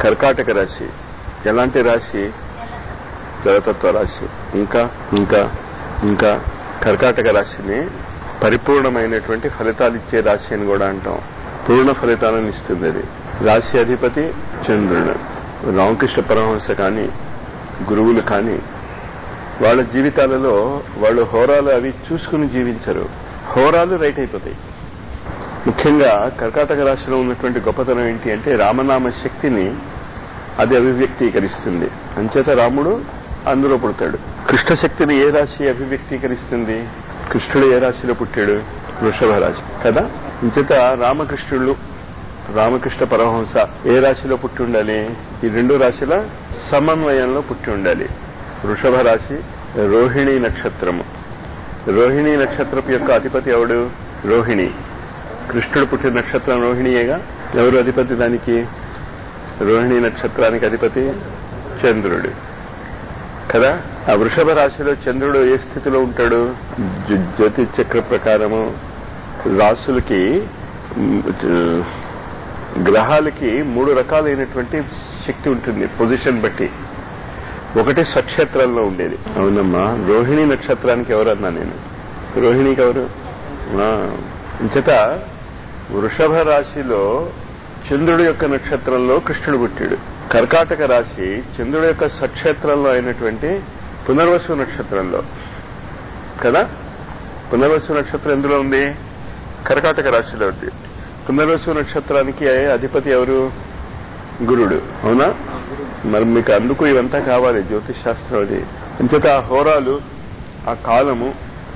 కర్కాటక రాశి ఎలాంటి రాశి జలతత్వ రాశి ఇంకా ఇంకా ఇంకా కర్కాటక రాశిని పరిపూర్ణమైనటువంటి ఫలితాలు ఇచ్చే రాశి అని కూడా అంటాం పూర్ణ ఫలితాలను ఇస్తుంది అది రాశి అధిపతి చంద్రుడు రామకృష్ణ పరమహంస కానీ గురువులు కానీ వాళ్ళ జీవితాలలో వాళ్ళు హోరాలు అవి చూసుకుని జీవించరు హోరాలు రైట్ అయిపోతాయి ముఖ్యంగా కర్కాటక రాశిలో ఉన్నటువంటి గొప్పతనం ఏంటి అంటే రామనామ శక్తిని అది అభివ్యక్తీకరిస్తుంది అంచేత రాముడు అందులో పుడతాడు కృష్ణ శక్తిని ఏ రాశి అభివ్యక్తీకరిస్తుంది కృష్ణుడు ఏ రాశిలో పుట్టాడు వృషభ రాశి కదా అంచేత రామకృష్ణుడు రామకృష్ణ పరమహంస ఏ రాశిలో పుట్టి ఉండాలి ఈ రెండు రాశుల సమన్వయంలో పుట్టి ఉండాలి వృషభ రాశి రోహిణి నక్షత్రము రోహిణి నక్షత్రపు యొక్క అధిపతి ఎవడు రోహిణి కృష్ణుడు పుట్టిన నక్షత్రం రోహిణియేగా ఎవరు అధిపతి దానికి రోహిణి నక్షత్రానికి అధిపతి చంద్రుడు కదా ఆ వృషభ రాశిలో చంద్రుడు ఏ స్థితిలో ఉంటాడు జ్యో- జ్యోతిష్ చక్ర ప్రకారము రాసులకి మ్, జ- గ్రహాలకి మూడు రకాలైనటువంటి శక్తి ఉంటుంది పొజిషన్ బట్టి ఒకటి స్వక్షేత్రంలో ఉండేది అవునమ్మా రోహిణి నక్షత్రానికి ఎవరన్నా నేను రోహిణికి ఎవరు ఆ, ఇంచేత వృషభ రాశిలో చంద్రుడి యొక్క నక్షత్రంలో కృష్ణుడు పుట్టాడు కర్కాటక రాశి చంద్రుడి యొక్క స్వక్షేత్రంలో అయినటువంటి పునర్వసు నక్షత్రంలో కదా పునర్వసు నక్షత్రం ఎందులో ఉంది కర్కాటక రాశిలో ఉంది పునర్వసు నక్షత్రానికి అధిపతి ఎవరు గురుడు అవునా మరి మీకు అందుకు ఇవంతా కావాలి జ్యోతిష్ శాస్త్రం అది అంచేత ఆ హోరాలు ఆ కాలము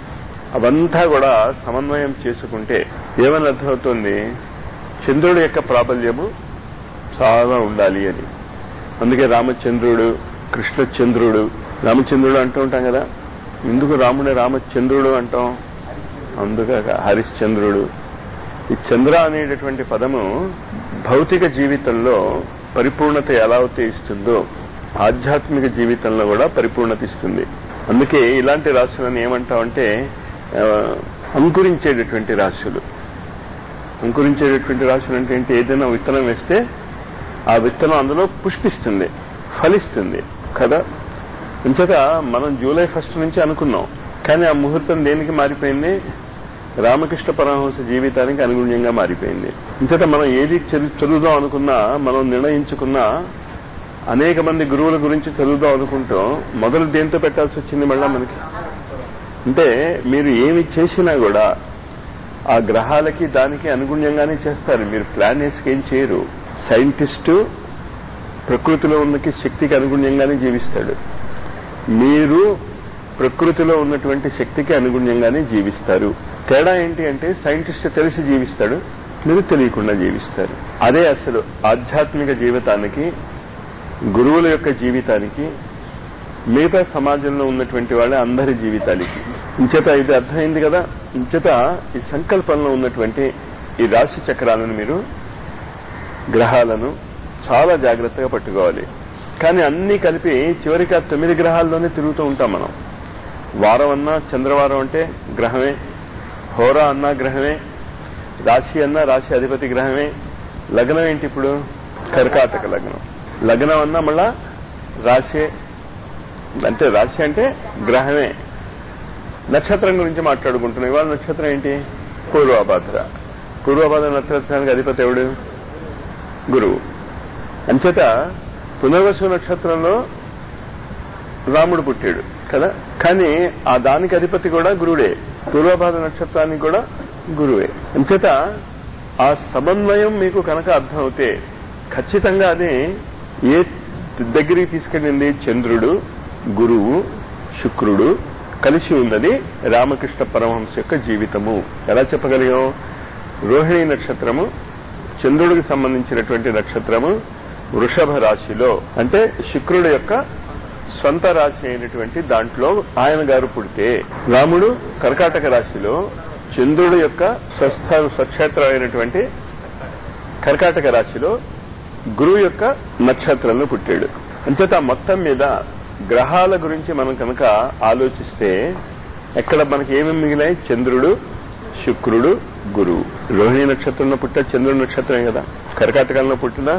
అవంతా కూడా సమన్వయం చేసుకుంటే ఏమని అర్థమవుతుంది చంద్రుడి యొక్క ప్రాబల్యము చాలా ఉండాలి అని అందుకే రామచంద్రుడు కృష్ణచంద్రుడు రామచంద్రుడు అంటూ ఉంటాం కదా ఎందుకు రాముడే రామచంద్రుడు అంటాం అందుక హరిశ్చంద్రుడు ఈ చంద్ర అనేటటువంటి పదము భౌతిక జీవితంలో పరిపూర్ణత ఎలా అయితే ఇస్తుందో ఆధ్యాత్మిక జీవితంలో కూడా పరిపూర్ణత ఇస్తుంది అందుకే ఇలాంటి రాశులను ఏమంటామంటే ఆ, అంకురించేటటువంటి రాశులు అంకురించేటటువంటి రాశులు అంటే ఏంటి ఏదైనా విత్తనం వేస్తే ఆ విత్తనం అందులో పుష్పిస్తుంది ఫలిస్తుంది కదా ఇంచేత మనం జూలై ఫస్ట్ నుంచి అనుకున్నాం కానీ ఆ ముహూర్తం దేనికి మారిపోయింది రామకృష్ణ పరమహంస జీవితానికి అనుగుణ్యంగా మారిపోయింది ఇంచేత మనం ఏది చదువు- చదువుదాం అనుకున్నా మనం నిర్ణయించుకున్నా అనేక మంది గురువుల గురించి చదువుదాం అనుకుంటాం మొదలు దేంతో పెట్టాల్సి వచ్చింది మళ్ళా మనకి అంటే మీరు ఏమి చేసినా కూడా ఆ గ్రహాలకి దానికి అనుగుణ్యంగానే చేస్తారు మీరు ప్లాన్ వేసుకు ఏం చేయరు సైంటిస్టు ప్రకృతిలో ఉన్న శక్తికి అనుగుణ్యంగానే జీవిస్తాడు మీరు ప్రకృతిలో ఉన్నటువంటి శక్తికి అనుగుణ్యంగానే జీవిస్తారు తేడా ఏంటి అంటే సైంటిస్ట్ తెలిసి జీవిస్తాడు మీరు తెలియకుండా జీవిస్తారు అదే అసలు ఆధ్యాత్మిక జీవితానికి గురువుల యొక్క జీవితానికి మిగతా సమాజంలో ఉన్నటువంటి వాళ్ళ అందరి జీవితాలకి ఇంచేత ఇది అర్థమైంది కదా ఇంచేత ఈ సంకల్పంలో ఉన్నటువంటి ఈ రాశి చక్రాలను మీరు గ్రహాలను చాలా జాగ్రత్తగా పట్టుకోవాలి కానీ అన్ని కలిపి చివరికి ఆ తొమ్మిది గ్రహాల్లోనే తిరుగుతూ ఉంటాం మనం వారం అన్నా చంద్రవారం అంటే గ్రహమే హోరా అన్నా గ్రహమే రాశి అన్నా రాశి అధిపతి గ్రహమే లగ్నం ఏంటి ఇప్పుడు కర్కాటక లగ్నం లగ్నం అన్నా మళ్ళా రాశి అంటే రాశి అంటే గ్రహమే నక్షత్రం గురించి మాట్లాడుకుంటున్నాం ఇవాళ నక్షత్రం ఏంటి పూర్వభాద్ర పూర్వభాద్ర నక్షత్రానికి అధిపతి ఎవడు గురువు అంచేత పునర్వసు నక్షత్రంలో రాముడు పుట్టాడు కదా కానీ ఆ దానికి అధిపతి కూడా గురుడే పూర్వభాద నక్షత్రానికి కూడా గురువే అంచేత ఆ సమన్వయం మీకు కనుక అర్థమవుతే ఖచ్చితంగా అది ఏ దగ్గరికి తీసుకెళ్ళింది చంద్రుడు గురువు శుక్రుడు కలిసి ఉన్నది రామకృష్ణ పరమహంస యొక్క జీవితము ఎలా చెప్పగలిగాం రోహిణి నక్షత్రము చంద్రుడికి సంబంధించినటువంటి నక్షత్రము వృషభ రాశిలో అంటే శుక్రుడు యొక్క స్వంత రాశి అయినటువంటి దాంట్లో ఆయన గారు పుడితే రాముడు కర్కాటక రాశిలో చంద్రుడు యొక్క స్వస్థ స్వక్షేత్రం అయినటువంటి కర్కాటక రాశిలో గురువు యొక్క నక్షత్రంలో పుట్టాడు అంచేత మొత్తం మీద గ్రహాల గురించి మనం కనుక ఆలోచిస్తే ఎక్కడ మనకి ఏమేమి మిగిలాయి చంద్రుడు శుక్రుడు గురువు రోహిణి నక్షత్రంలో పుట్టే చంద్రుడి నక్షత్రమే కదా కర్కాటకంలో పుట్టిన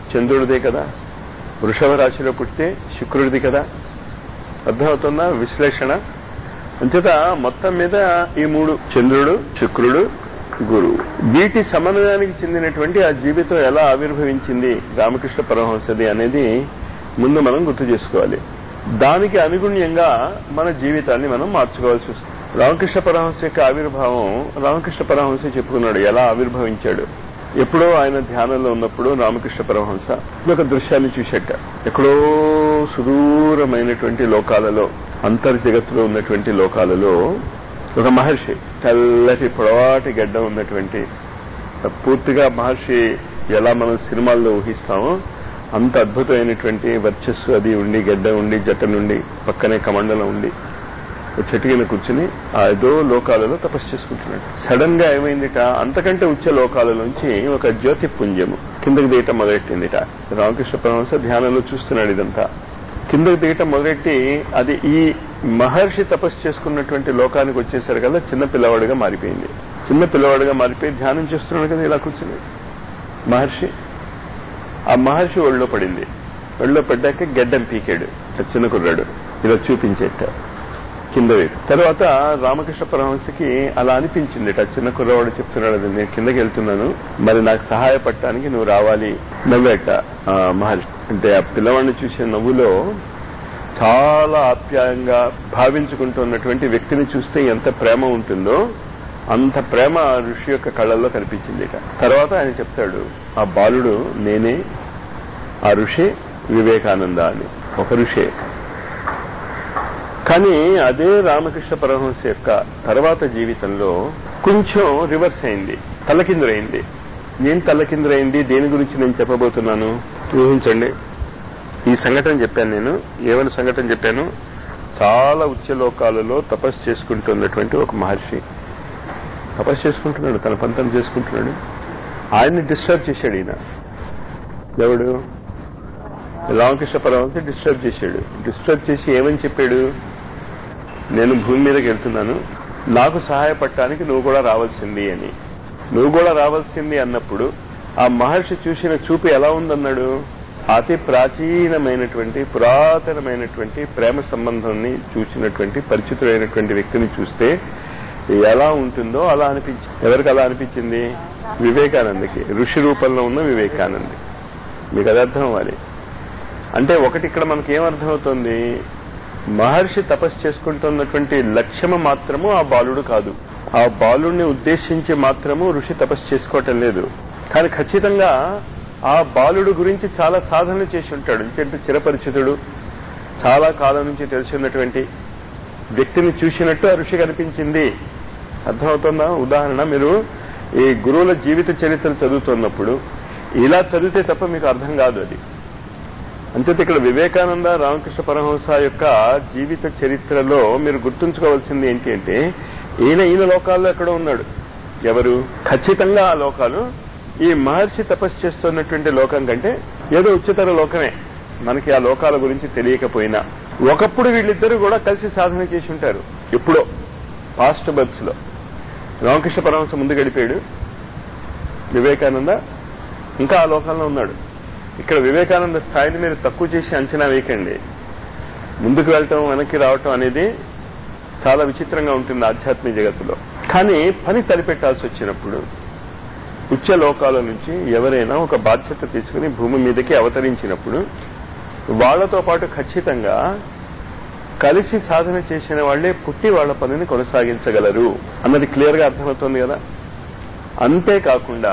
చంద్రుడిదే కదా వృషభ రాశిలో పుట్టితే శుక్రుడిది కదా అర్థమవుతుందా విశ్లేషణ అంచేత మొత్తం మీద ఈ మూడు చంద్రుడు శుక్రుడు గురువు వీటి సమన్వయానికి చెందినటువంటి ఆ జీవితం ఎలా ఆవిర్భవించింది రామకృష్ణ పరమహంసది అనేది ముందు మనం గుర్తు చేసుకోవాలి దానికి అనుగుణ్యంగా మన జీవితాన్ని మనం మార్చుకోవాల్సి వస్తుంది రామకృష్ణ పరమహంస యొక్క ఆవిర్భావం రామకృష్ణ పరమహంస చెప్పుకున్నాడు ఎలా ఆవిర్భవించాడు ఎప్పుడో ఆయన ధ్యానంలో ఉన్నప్పుడు రామకృష్ణ పరమహంస ఒక దృశ్యాన్ని చూశాట ఎక్కడో సుదూరమైనటువంటి లోకాలలో అంతర్జగత్తులో ఉన్నటువంటి లోకాలలో ఒక మహర్షి తెల్లటి పొడవాటి గడ్డ ఉన్నటువంటి పూర్తిగా మహర్షి ఎలా మనం సినిమాల్లో ఊహిస్తామో అంత అద్భుతమైనటువంటి వర్చస్సు అది ఉండి గడ్డ ఉండి జట్ట నుండి పక్కనే కమండలం ఉండి ఒక చెట్టు కింద కూర్చుని ఆ ఏదో లోకాలలో తపస్సు చేసుకుంటున్నాడు సడన్ గా ఏమైందిట అంతకంటే ఉచ్చ లోకాలలోంచి ఒక జ్యోతి పుంజము కిందకి దిగటం మొదలెట్టిందిట రామకృష్ణ పరమహంస ధ్యానంలో చూస్తున్నాడు ఇదంతా కిందకి దిగటం మొదలెట్టి అది ఈ మహర్షి తపస్సు చేసుకున్నటువంటి లోకానికి వచ్చేసరికల్లా చిన్న పిల్లవాడిగా మారిపోయింది చిన్న పిల్లవాడిగా మారిపోయి ధ్యానం చేస్తున్నాడు కదా ఇలా కూర్చుని మహర్షి ఆ మహర్షి ఒళ్ళో పడింది ఒళ్ళో పడ్డాక గడ్డం పీకాడు చిన్న కుర్రాడు ఇలా చూపించేట కింద వైపు తర్వాత రామకృష్ణ పరమహంసకి అలా అనిపించింది ఆ చిన్న కుర్రవాడు చెప్తున్నాడు అది నేను కిందకి వెళ్తున్నాను మరి నాకు సహాయపడటానికి నువ్వు రావాలి నవ్వాట ఆ మహర్షి అంటే ఆ పిల్లవాడిని చూసే నవ్వులో చాలా ఆప్యాయంగా భావించుకుంటున్నటువంటి వ్యక్తిని చూస్తే ఎంత ప్రేమ ఉంటుందో అంత ప్రేమ ఆ ఋషి యొక్క కళ్ళల్లో కనిపించింది తర్వాత ఆయన చెప్తాడు ఆ బాలుడు నేనే ఆ ఋషి వివేకానంద అని ఒక ఋషే కానీ అదే రామకృష్ణ పరమహంస యొక్క తర్వాత జీవితంలో కొంచెం రివర్స్ అయింది తలకిందురైంది ఏం తలకిందురైంది దేని గురించి నేను చెప్పబోతున్నాను ఊహించండి ఈ సంఘటన చెప్పాను నేను ఏమని సంఘటన చెప్పాను చాలా ఉచ్చలోకాలలో తపస్సు చేసుకుంటున్నటువంటి ఒక మహర్షి తపస్సు చేసుకుంటున్నాడు తన పంతం చేసుకుంటున్నాడు ఆయన్ని డిస్టర్బ్ చేశాడు ఈయన ఎవడు రామకృష్ణ పరమహంస డిస్టర్బ్ చేశాడు డిస్టర్బ్ చేసి ఏమని చెప్పాడు నేను భూమి మీదకి వెళ్తున్నాను నాకు సహాయపడటానికి నువ్వు కూడా రావాల్సింది అని నువ్వు కూడా రావాల్సింది అన్నప్పుడు ఆ మహర్షి చూసిన చూపు ఎలా ఉందన్నాడు అతి ప్రాచీనమైనటువంటి పురాతనమైనటువంటి ప్రేమ సంబంధాన్ని చూసినటువంటి పరిచితుడైనటువంటి వ్యక్తిని చూస్తే ఎలా ఉంటుందో అలా అనిపించింది ఎవరికి అలా అనిపించింది వివేకానందకి ఋషి రూపంలో ఉన్న వివేకానంద్ మీకు అది అర్థం అవ్వాలి అంటే ఒకటి ఇక్కడ మనకి ఏమర్థమవుతుంది మహర్షి తపస్సు చేసుకుంటున్నటువంటి లక్ష్యము మాత్రము ఆ బాలుడు కాదు ఆ బాలుడిని ఉద్దేశించి మాత్రము ఋషి తపస్సు చేసుకోవటం లేదు కానీ ఖచ్చితంగా ఆ బాలుడు గురించి చాలా సాధనలు చేసి ఉంటాడు ఎందుకంటే చిరపరిచితుడు చాలా కాలం నుంచి తెలిసి ఉన్నటువంటి వ్యక్తిని చూసినట్టు ఆ ఋషి కనిపించింది అర్థమవుతుందా ఉదాహరణ మీరు ఈ గురువుల జీవిత చరిత్ర చదువుతున్నప్పుడు ఇలా చదివితే తప్ప మీకు అర్థం కాదు అది అంచేత ఇక్కడ వివేకానంద రామకృష్ణ పరమహంస యొక్క జీవిత చరిత్రలో మీరు గుర్తుంచుకోవాల్సింది ఏంటి అంటే ఈయన ఈయన లోకాల్లో ఎక్కడో ఉన్నాడు ఎవరు ఖచ్చితంగా ఆ లోకాలు ఈ మహర్షి తపస్సు చేస్తున్నటువంటి లోకం కంటే ఏదో ఉच्चతర లోకమే మనకి ఆ లోకాల గురించి తెలియకపోయినా ఒకప్పుడు వీళ్ళిద్దరూ కూడా కలిసి సాధన చేసి ఉంటారు ఎప్పుడో పాస్ట్ బర్త్స్ లో రామకృష్ణ పరమహంస ముందు గడిపాడు వివేకానంద ఇంకా ఆ లోకంలో ఉన్నాడు ఇక్కడ వివేకానంద స్థాయిని మీరు తక్కువ చేసి అంచనా వేయకండి ముందుకు వెళ్ళటం వెనక్కి రావటం అనేది చాలా విచిత్రంగా ఉంటుంది ఆధ్యాత్మిక జగత్తులో కానీ పని తలపెట్టాల్సి వచ్చినప్పుడు ఉచ్చ లోకాల నుంచి ఎవరైనా ఒక బాధ్యత తీసుకుని భూమి మీదకి అవతరించినప్పుడు వాళ్లతో పాటు ఖచ్చితంగా కలిసి సాధన చేసిన వాళ్లే పుట్టి వాళ్ల పనిని కొనసాగించగలరు అన్నది క్లియర్ గా అర్థమవుతోంది కదా అంతేకాకుండా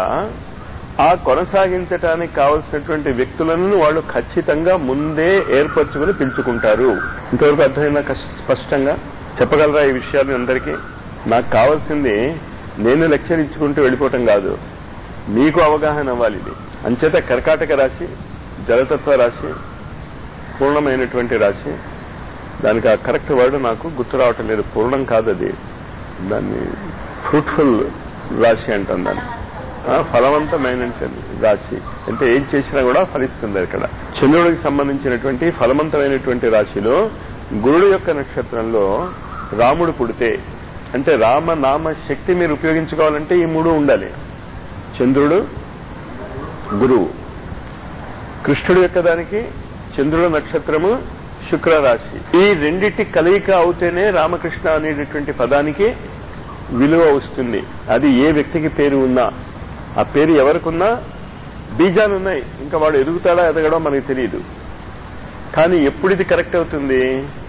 ఆ కొనసాగించడానికి కావలసినటువంటి వ్యక్తులను వాళ్ళు ఖచ్చితంగా ముందే ఏర్పరచుకుని పిలుచుకుంటారు ఇంతవరకు అర్థమైందా స్పష్టంగా చెప్పగలరా ఈ విషయాలు అందరికీ నాకు కావాల్సింది నేను లెక్చర్ ఇచ్చుకుంటూ వెళ్ళిపోవటం కాదు మీకు అవగాహన అవ్వాలి ఇది అంచేత కర్కాటక రాశి జలతత్వ రాశి పూర్ణమైనటువంటి రాశి దానికి ఆ కరెక్ట్ వర్డ్ నాకు గుర్తు రావటం లేదు పూర్ణం కాదు అది దాన్ని ఫ్రూట్ఫుల్ రాశి అంటాం దాన్ని ఫలవంతమైన రాశి అంటే ఏం చేసినా కూడా ఫలిస్తుంది ఇక్కడ చంద్రుడికి సంబంధించినటువంటి ఫలవంతమైనటువంటి రాశిలో గురుడు యొక్క నక్షత్రంలో రాముడు పుడితే అంటే రామ నామ శక్తి మీరు ఉపయోగించుకోవాలంటే ఈ మూడు ఉండాలి చంద్రుడు గురువు కృష్ణుడు యొక్క దానికి చంద్రుల నక్షత్రము శుక్ర రాశి ఈ రెండిటి కలయిక అవుతేనే రామకృష్ణ అనేటటువంటి పదానికి విలువ వస్తుంది అది ఏ వ్యక్తికి పేరు ఉన్నా ఆ పేరు ఎవరికున్నా బీజాలు ఉన్నాయి ఇంకా వాడు ఎదుగుతాడా ఎదగడో మనకి తెలియదు కానీ ఎప్పుడు ఇది కరెక్ట్ అవుతుంది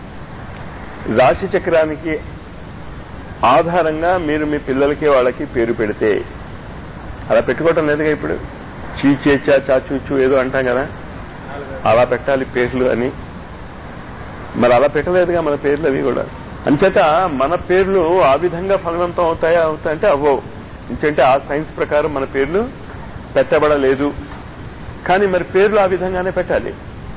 రాశి చక్రానికి ఆధారంగా మీరు మీ పిల్లలకి వాళ్ళకి పేరు పెడితే అలా పెట్టుకోవటం లేదుగా ఇప్పుడు చీచేచా చాచూచు ఏదో అంటాం కదా అలా పెట్టాలి పేర్లు అని మరి అలా పెట్టలేదుగా మన పేర్లు అవి కూడా అంచేత మన పేర్లు ఆ విధంగా ఫలవంతం అవుతాయా అవుతాయంటే అవ్వవు ఎందుకంటే ఆ సైన్స్ ప్రకారం మన పేర్లు పెట్టబడలేదు కానీ మరి పేర్లు ఆ విధంగానే పెట్టాలి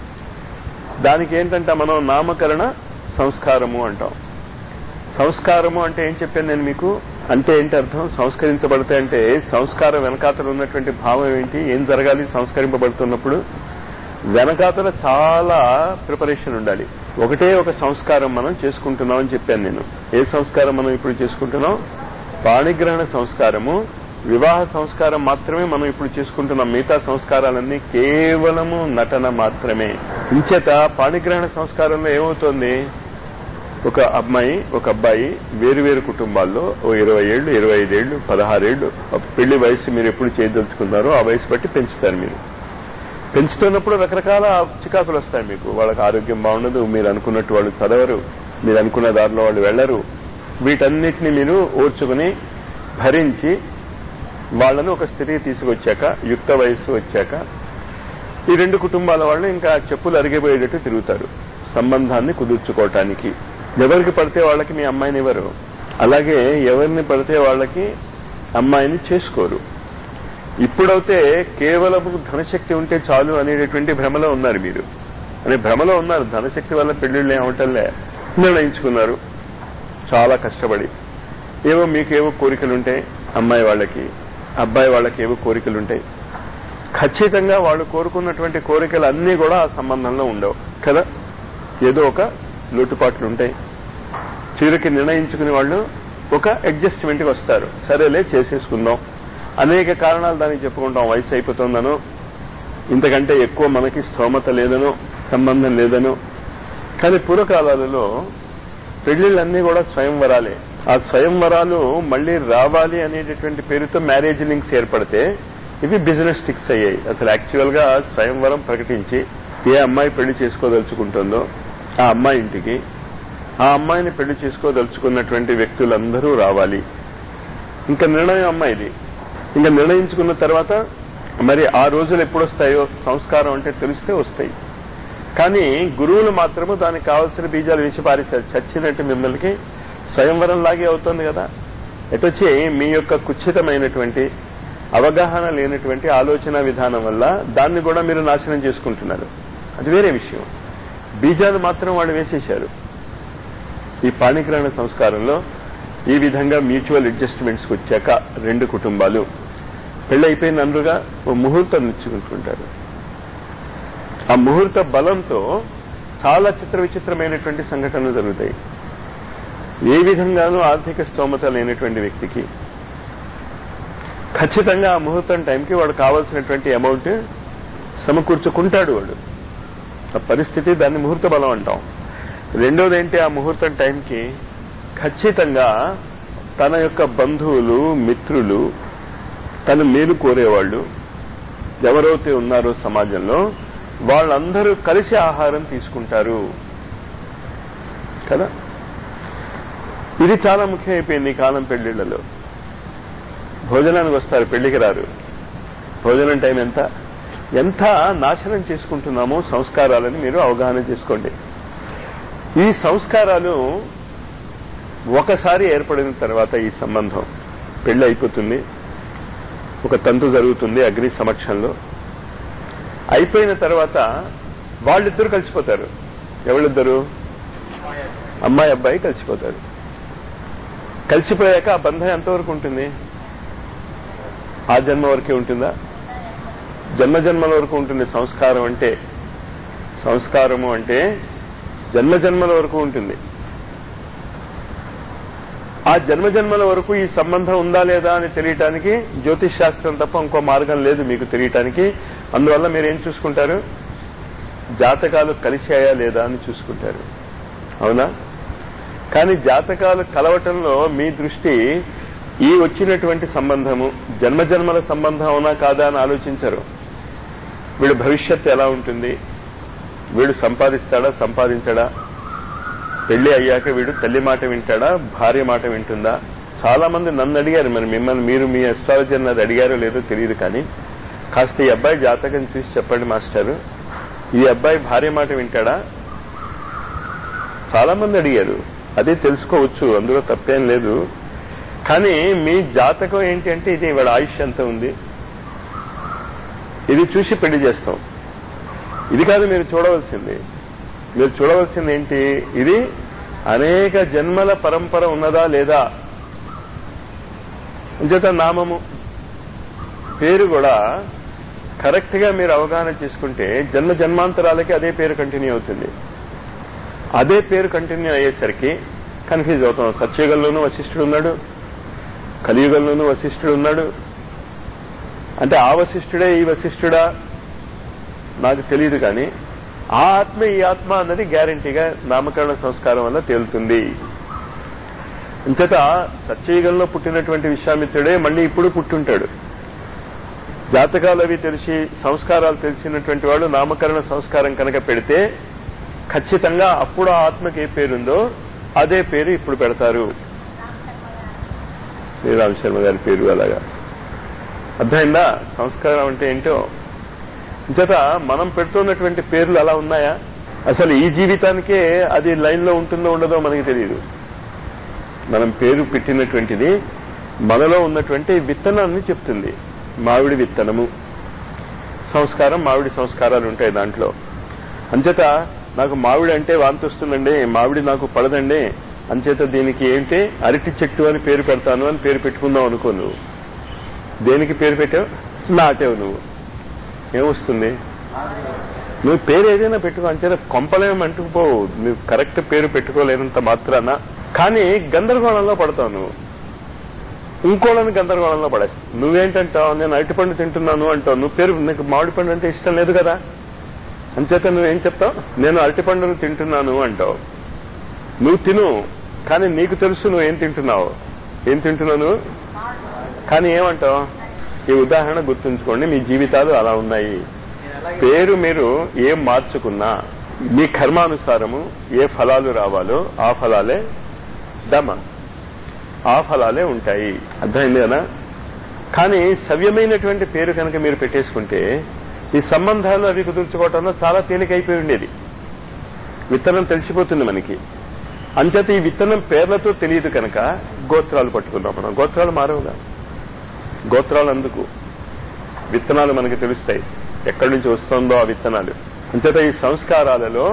దానికి ఏంటంటే మనం నామకరణ సంస్కారము అంటాం సంస్కారము అంటే ఏం చెప్పాను నేను మీకు అంటే ఏంటి అర్థం సంస్కరించబడితే అంటే సంస్కారం వెనకాతలు ఉన్నటువంటి భావం ఏంటి ఏం జరగాలి సంస్కరింపబడుతున్నప్పుడు వెనకాతల చాలా ప్రిపరేషన్ ఉండాలి ఒకటే ఒక సంస్కారం మనం చేసుకుంటున్నాం అని చెప్పాను నేను ఏ సంస్కారం మనం ఇప్పుడు చేసుకుంటున్నాం పాణిగ్రహణ సంస్కారము వివాహ సంస్కారం మాత్రమే మనం ఇప్పుడు చేసుకుంటున్నాం మిగతా సంస్కారాలన్నీ కేవలము నటన మాత్రమే ఇంచేత పాణిగ్రహణ సంస్కారంలో ఏమవుతోంది ఒక అమ్మాయి ఒక అబ్బాయి వేరు వేరు కుటుంబాల్లో ఓ ఇరవై ఏళ్ళు ఇరవై ఐదేళ్లు పదహారేళ్లు పెళ్లి వయసు మీరు ఎప్పుడు చేయదలుచుకున్నారో ఆ వయసు బట్టి పెంచుతారు మీరు పెంచుతున్నప్పుడు రకరకాల చికాకులు వస్తాయి మీకు వాళ్ళకి ఆరోగ్యం బాగుండదు మీరు అనుకున్నట్టు వాళ్ళు చదవరు మీరు అనుకున్న దారిలో వాళ్ళు వెళ్లరు వీటన్నిటిని మీరు ఓర్చుకుని భరించి వాళ్ళను ఒక స్థితికి తీసుకొచ్చాక యుక్త వయస్సు వచ్చాక ఈ రెండు కుటుంబాల వాళ్ళు ఇంకా చెప్పులు అరిగిపోయేటట్టు తిరుగుతారు సంబంధాన్ని కుదుర్చుకోవటానికి ఎవరికి పడితే వాళ్ళకి మీ అమ్మాయిని ఇవ్వరు అలాగే ఎవరిని పడితే వాళ్ళకి అమ్మాయిని చేసుకోరు ఇప్పుడైతే కేవలం ధనశక్తి ఉంటే చాలు అనేటటువంటి భ్రమలో ఉన్నారు మీరు అనే భ్రమలో ఉన్నారు ధనశక్తి వల్ల పెళ్లిళ్ళు ఏమవటంలే నిర్ణయించుకున్నారు చాలా కష్టపడి ఏవో మీకేవో కోరికలుంటాయి అమ్మాయి వాళ్ళకి అబ్బాయి వాళ్ళకి ఏవో కోరికలుంటాయి ఖచ్చితంగా వాళ్ళు కోరుకున్నటువంటి కోరికలు అన్నీ కూడా ఆ సంబంధంలో ఉండవు కదా ఏదో ఒక లోటుపాట్లు ఉంటాయి చివరికి నిర్ణయించుకునే వాళ్ళు ఒక అడ్జస్ట్మెంట్కి వస్తారు సరేలే చేసేసుకుందాం అనేక కారణాలు దానికి చెప్పుకుంటాం వయసు అయిపోతుందనో ఇంతకంటే ఎక్కువ మనకి స్తోమత లేదనో సంబంధం లేదనో కానీ పూర్వకాలాలలో పెళ్లిళ్ళన్నీ కూడా స్వయంవరాలే ఆ స్వయంవరాలు మళ్లీ రావాలి అనేటటువంటి పేరుతో మ్యారేజ్ లింక్స్ ఏర్పడితే ఇవి బిజినెస్ ఫిక్స్ అయ్యాయి అసలు యాక్చువల్ గా స్వయంవరం ప్రకటించి ఏ అమ్మాయి పెళ్లి చేసుకోదలుచుకుంటుందో ఆ అమ్మాయి ఇంటికి ఆ అమ్మాయిని పెళ్లి చేసుకోదలుచుకున్నటువంటి వ్యక్తులందరూ రావాలి ఇంకా నిర్ణయం అమ్మాయిది ఇంకా నిర్ణయించుకున్న తర్వాత మరి ఆ రోజులు ఎప్పుడు వస్తాయో సంస్కారం అంటే తెలిస్తే వస్తాయి కానీ గురువులు మాత్రము దానికి కావాల్సిన బీజాలు వేసి పారేశారు చచ్చినట్టు మిమ్మల్ని స్వయంవరం లాగే అవుతుంది కదా ఎటొచ్చి మీ యొక్క కుచ్చితమైనటువంటి అవగాహన లేనటువంటి ఆలోచన విధానం వల్ల దాన్ని కూడా మీరు నాశనం చేసుకుంటున్నారు అది వేరే విషయం బీజాలు మాత్రం వాళ్ళు వేసేశారు ఈ పాణిగ్రహణ సంస్కారంలో ఈ విధంగా మ్యూచువల్ అడ్జస్ట్మెంట్స్ వచ్చాక రెండు కుటుంబాలు పెళ్ళైపోయిన అందుగా ఓ ముహూర్తం నిచ్చుకుంటుంటారు ఆ ముహూర్త బలంతో చాలా చిత్ర విచిత్రమైనటువంటి సంఘటనలు జరుగుతాయి ఏ విధంగానూ ఆర్థిక స్తోమత లేనటువంటి వ్యక్తికి ఖచ్చితంగా ఆ ముహూర్తం టైంకి వాడు కావాల్సినటువంటి అమౌంట్ సమకూర్చుకుంటాడు వాడు ఆ పరిస్థితి దాన్ని ముహూర్త బలం అంటాం రెండోది ఏంటి ఆ ముహూర్తం టైంకి ఖచ్చితంగా తన యొక్క బంధువులు మిత్రులు తన మేలు కోరేవాళ్ళు ఎవరైతే ఉన్నారో సమాజంలో వాళ్ళందరూ కలిసి ఆహారం తీసుకుంటారు కదా ఇది చాలా ముఖ్యమైపోయింది ఈ కాలం పెళ్లిళ్లలో భోజనానికి వస్తారు పెళ్లికి రారు భోజనం టైం ఎంత ఎంత నాశనం చేసుకుంటున్నామో సంస్కారాలని మీరు అవగాహన చేసుకోండి ఈ సంస్కారాలు ఒకసారి ఏర్పడిన తర్వాత ఈ సంబంధం పెళ్లి అయిపోతుంది ఒక తంతు జరుగుతుంది అగ్ని సమక్షంలో అయిపోయిన తర్వాత వాళ్ళిద్దరు కలిసిపోతారు ఎవరిద్దరు అమ్మాయి అబ్బాయి కలిసిపోతారు కలిసిపోయాక ఆ బంధం ఎంతవరకు ఉంటుంది ఆ జన్మ వరకే ఉంటుందా జన్మ జన్మల వరకు ఉంటుంది సంస్కారం అంటే సంస్కారము అంటే జన్మ జన్మల వరకు ఉంటుంది ఆ జన్మ జన్మల వరకు ఈ సంబంధం ఉందా లేదా అని తెలియటానికి జ్యోతిష్ శాస్త్రం తప్ప ఇంకో మార్గం లేదు మీకు తెలియటానికి అందువల్ల మీరు ఏం చూసుకుంటారు జాతకాలు కలిశాయా లేదా అని చూసుకుంటారు అవునా కానీ జాతకాలు కలవటంలో మీ దృష్టి ఈ వచ్చినటువంటి సంబంధము జన్మజన్మల సంబంధం అవునా కాదా అని ఆలోచించరు వీడు భవిష్యత్తు ఎలా ఉంటుంది వీడు సంపాదిస్తాడా సంపాదించడా పెళ్లి అయ్యాక వీడు తల్లి మాట వింటాడా భార్య మాట వింటుందా చాలా మంది నన్ను అడిగారు మరి మిమ్మల్ని మీరు మీ అస్ట్రాలజర్ అది అడిగారో లేదో తెలియదు కానీ కాస్త ఈ అబ్బాయి జాతకం చూసి చెప్పండి మాస్టారు ఈ అబ్బాయి భార్య మాట వింటాడా చాలా మంది అడిగారు అదే తెలుసుకోవచ్చు అందులో తప్పేం లేదు కానీ మీ జాతకం ఏంటి అంటే ఇది ఇవాళ ఆయుష్ ఎంత ఉంది ఇది చూసి పెళ్లి చేస్తాం ఇది కాదు మీరు చూడవలసింది మీరు చూడవలసింది ఏంటి ఇది అనేక జన్మల పరంపర ఉన్నదా లేదా అంచేత నామము పేరు కూడా కరెక్ట్ గా మీరు అవగాహన చేసుకుంటే జన్మ జన్మాంతరాలకి అదే పేరు కంటిన్యూ అవుతుంది అదే పేరు కంటిన్యూ అయ్యేసరికి కన్ఫ్యూజ్ అవుతాం సత్యయుగంలోనూ వశిష్ఠుడు ఉన్నాడు కలియుగంలోనూ వశిష్ఠుడు ఉన్నాడు అంటే ఆ వశిష్ఠుడే ఈ వశిష్ఠుడా నాకు తెలియదు కానీ ఆ ఆత్మ ఈ ఆత్మ అన్నది గ్యారంటీగా నామకరణ సంస్కారం వల్ల తేలుతుంది ఇంతట సత్యయుగంలో పుట్టినటువంటి విశ్వామిత్రుడే మళ్ళీ ఇప్పుడు పుట్టుంటాడు జాతకాలు అవి తెలిసి సంస్కారాలు తెలిసినటువంటి వాడు నామకరణ సంస్కారం కనుక పెడితే ఖచ్చితంగా అప్పుడు ఆ ఆత్మకి ఏ పేరుందో అదే పేరు ఇప్పుడు పెడతారు శ్రీరామ్ శర్మ గారి పేరు అలాగా అర్థమైందా సంస్కారం అంటే ఏంటో ఇంతట మనం పెడుతున్నటువంటి పేర్లు అలా ఉన్నాయా అసలు ఈ జీవితానికే అది లైన్ లో ఉంటుందో ఉండదో మనకి తెలియదు మనం పేరు పెట్టినటువంటిది మనలో ఉన్నటువంటి విత్తనాన్ని చెప్తుంది మామిడి విత్తనము సంస్కారం మామిడి సంస్కారాలు ఉంటాయి దాంట్లో అంచేత నాకు మామిడి అంటే వాంతి వస్తుందండి మామిడి నాకు పడదండి అంచేత దీనికి ఏంటి అరటి చెట్టు అని పేరు పెడతాను అని పేరు పెట్టుకుందాం అనుకో నువ్వు దేనికి పేరు పెట్టావు నాటావు నువ్వు ఏమొస్తుంది నువ్వు పేరు ఏదైనా పెట్టుకో అంచేత కొంపలేం అంటుకుపోవు నువ్వు కరెక్ట్ పేరు పెట్టుకోలేనంత మాత్రాన కానీ గందరగోళంలో పడతావు నువ్వు ఇంకోళ్ళని గందరగోళంలో పడేస్తావు నువ్వేంటంటావు నేను అరటిపండు తింటున్నాను అంటావు నువ్వు పేరు నీకు మామిడి పండు అంటే ఇష్టం లేదు కదా అంచేత నువ్వేం చెప్తావు నేను అరటిపండును తింటున్నాను అంటావు నువ్వు తిను కానీ నీకు తెలుసు నువ్వు ఏం తింటున్నావు ఏం తింటున్నావు నువ్వు కానీ ఏమంటావు ఈ ఉదాహరణ గుర్తుంచుకోండి మీ జీవితాలు అలా ఉన్నాయి పేరు మీరు ఏం మార్చుకున్నా మీ కర్మానుసారము ఏ ఫలాలు రావాలో ఆ ఫలాలే దమ ఆ ఫలాలే ఉంటాయి అర్థమైంది కదా కానీ సవ్యమైనటువంటి పేరు కనుక మీరు పెట్టేసుకుంటే ఈ సంబంధాలు అవి కుదుర్చుకోవటంలో చాలా తేలికైపోయి ఉండేది విత్తనం తెలిసిపోతుంది మనకి అంచేత ఈ విత్తనం పేర్లతో తెలియదు కనుక గోత్రాలు పట్టుకున్నాం మనం గోత్రాలు మారవుగా గోత్రాలు అందుకు విత్తనాలు మనకి తెలుస్తాయి ఎక్కడి నుంచి వస్తుందో ఆ విత్తనాలు అంచేత ఈ సంస్కారాలలో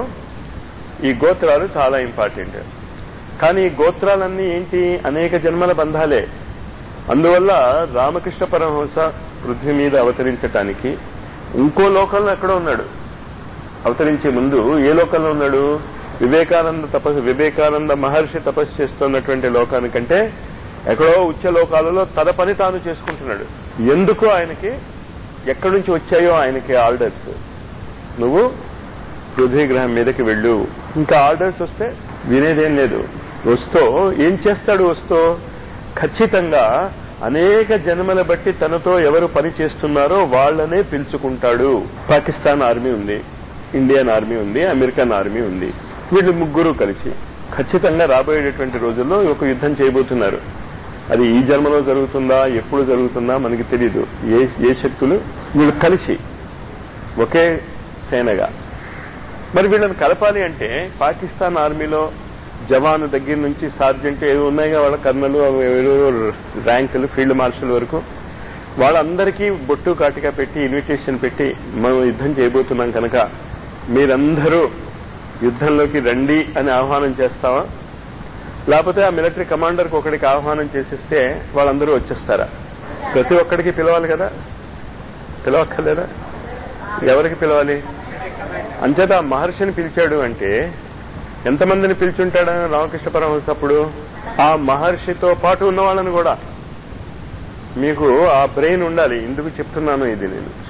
ఈ గోత్రాలు చాలా ఇంపార్టెంట్ కానీ ఈ గోత్రాలన్నీ ఏంటి అనేక జన్మల బంధాలే అందువల్ల రామకృష్ణ పరమహంస పృథ్వీ మీద అవతరించటానికి ఇంకో లోకంలో ఎక్కడో ఉన్నాడు అవతరించే ముందు ఏ లోకంలో ఉన్నాడు వివేకానంద తపస్సు వివేకానంద మహర్షి తపస్సు చేస్తున్నటువంటి లోకానికంటే ఎక్కడో ఉచ్చ లోకాలలో తన పని తాను చేసుకుంటున్నాడు ఎందుకు ఆయనకి ఎక్కడి నుంచి వచ్చాయో ఆయనకి ఆర్డర్స్ నువ్వు పృథ్వీ గ్రహం మీదకి వెళ్ళు ఇంకా ఆర్డర్స్ వస్తే వినేదేం లేదు వస్తో ఏం చేస్తాడు వస్తో ఖచ్చితంగా అనేక జన్మల బట్టి తనతో ఎవరు పని చేస్తున్నారో వాళ్లనే పిలుచుకుంటాడు పాకిస్తాన్ ఆర్మీ ఉంది ఇండియన్ ఆర్మీ ఉంది అమెరికన్ ఆర్మీ ఉంది వీళ్ళు ముగ్గురు కలిసి ఖచ్చితంగా రాబోయేటటువంటి రోజుల్లో ఒక యుద్ధం చేయబోతున్నారు అది ఈ జన్మలో జరుగుతుందా ఎప్పుడు జరుగుతుందా మనకి తెలియదు ఏ ఏ శక్తులు వీళ్ళు కలిసి ఒకే సేనగా మరి వీళ్ళని కలపాలి అంటే పాకిస్తాన్ ఆర్మీలో జవాను దగ్గర నుంచి సార్జెంట్ ఏవి ఉన్నాయిగా వాళ్ళ కర్నలు ర్యాంకులు ఫీల్డ్ మార్షల్ వరకు వాళ్ళందరికీ బొట్టు కాటిగా పెట్టి ఇన్విటేషన్ పెట్టి మనం యుద్ధం చేయబోతున్నాం కనుక మీరందరూ యుద్ధంలోకి రండి అని ఆహ్వానం చేస్తావా లేకపోతే ఆ మిలిటరీ కమాండర్కి ఒకడికి ఆహ్వానం చేసిస్తే వాళ్ళందరూ వచ్చేస్తారా ప్రతి ఒక్కడికి పిలవాలి కదా పిలవక్కర్లేదా ఎవరికి పిలవాలి అంచేత ఆ మహర్షిని పిలిచాడు అంటే ఎంతమందిని పిలిచుంటాడు రామకృష్ణ పరమహంస అప్పుడు ఆ మహర్షితో పాటు ఉన్న వాళ్ళని కూడా మీకు ఆ బ్రెయిన్ ఉండాలి ఎందుకు చెప్తున్నాను ఇది నేను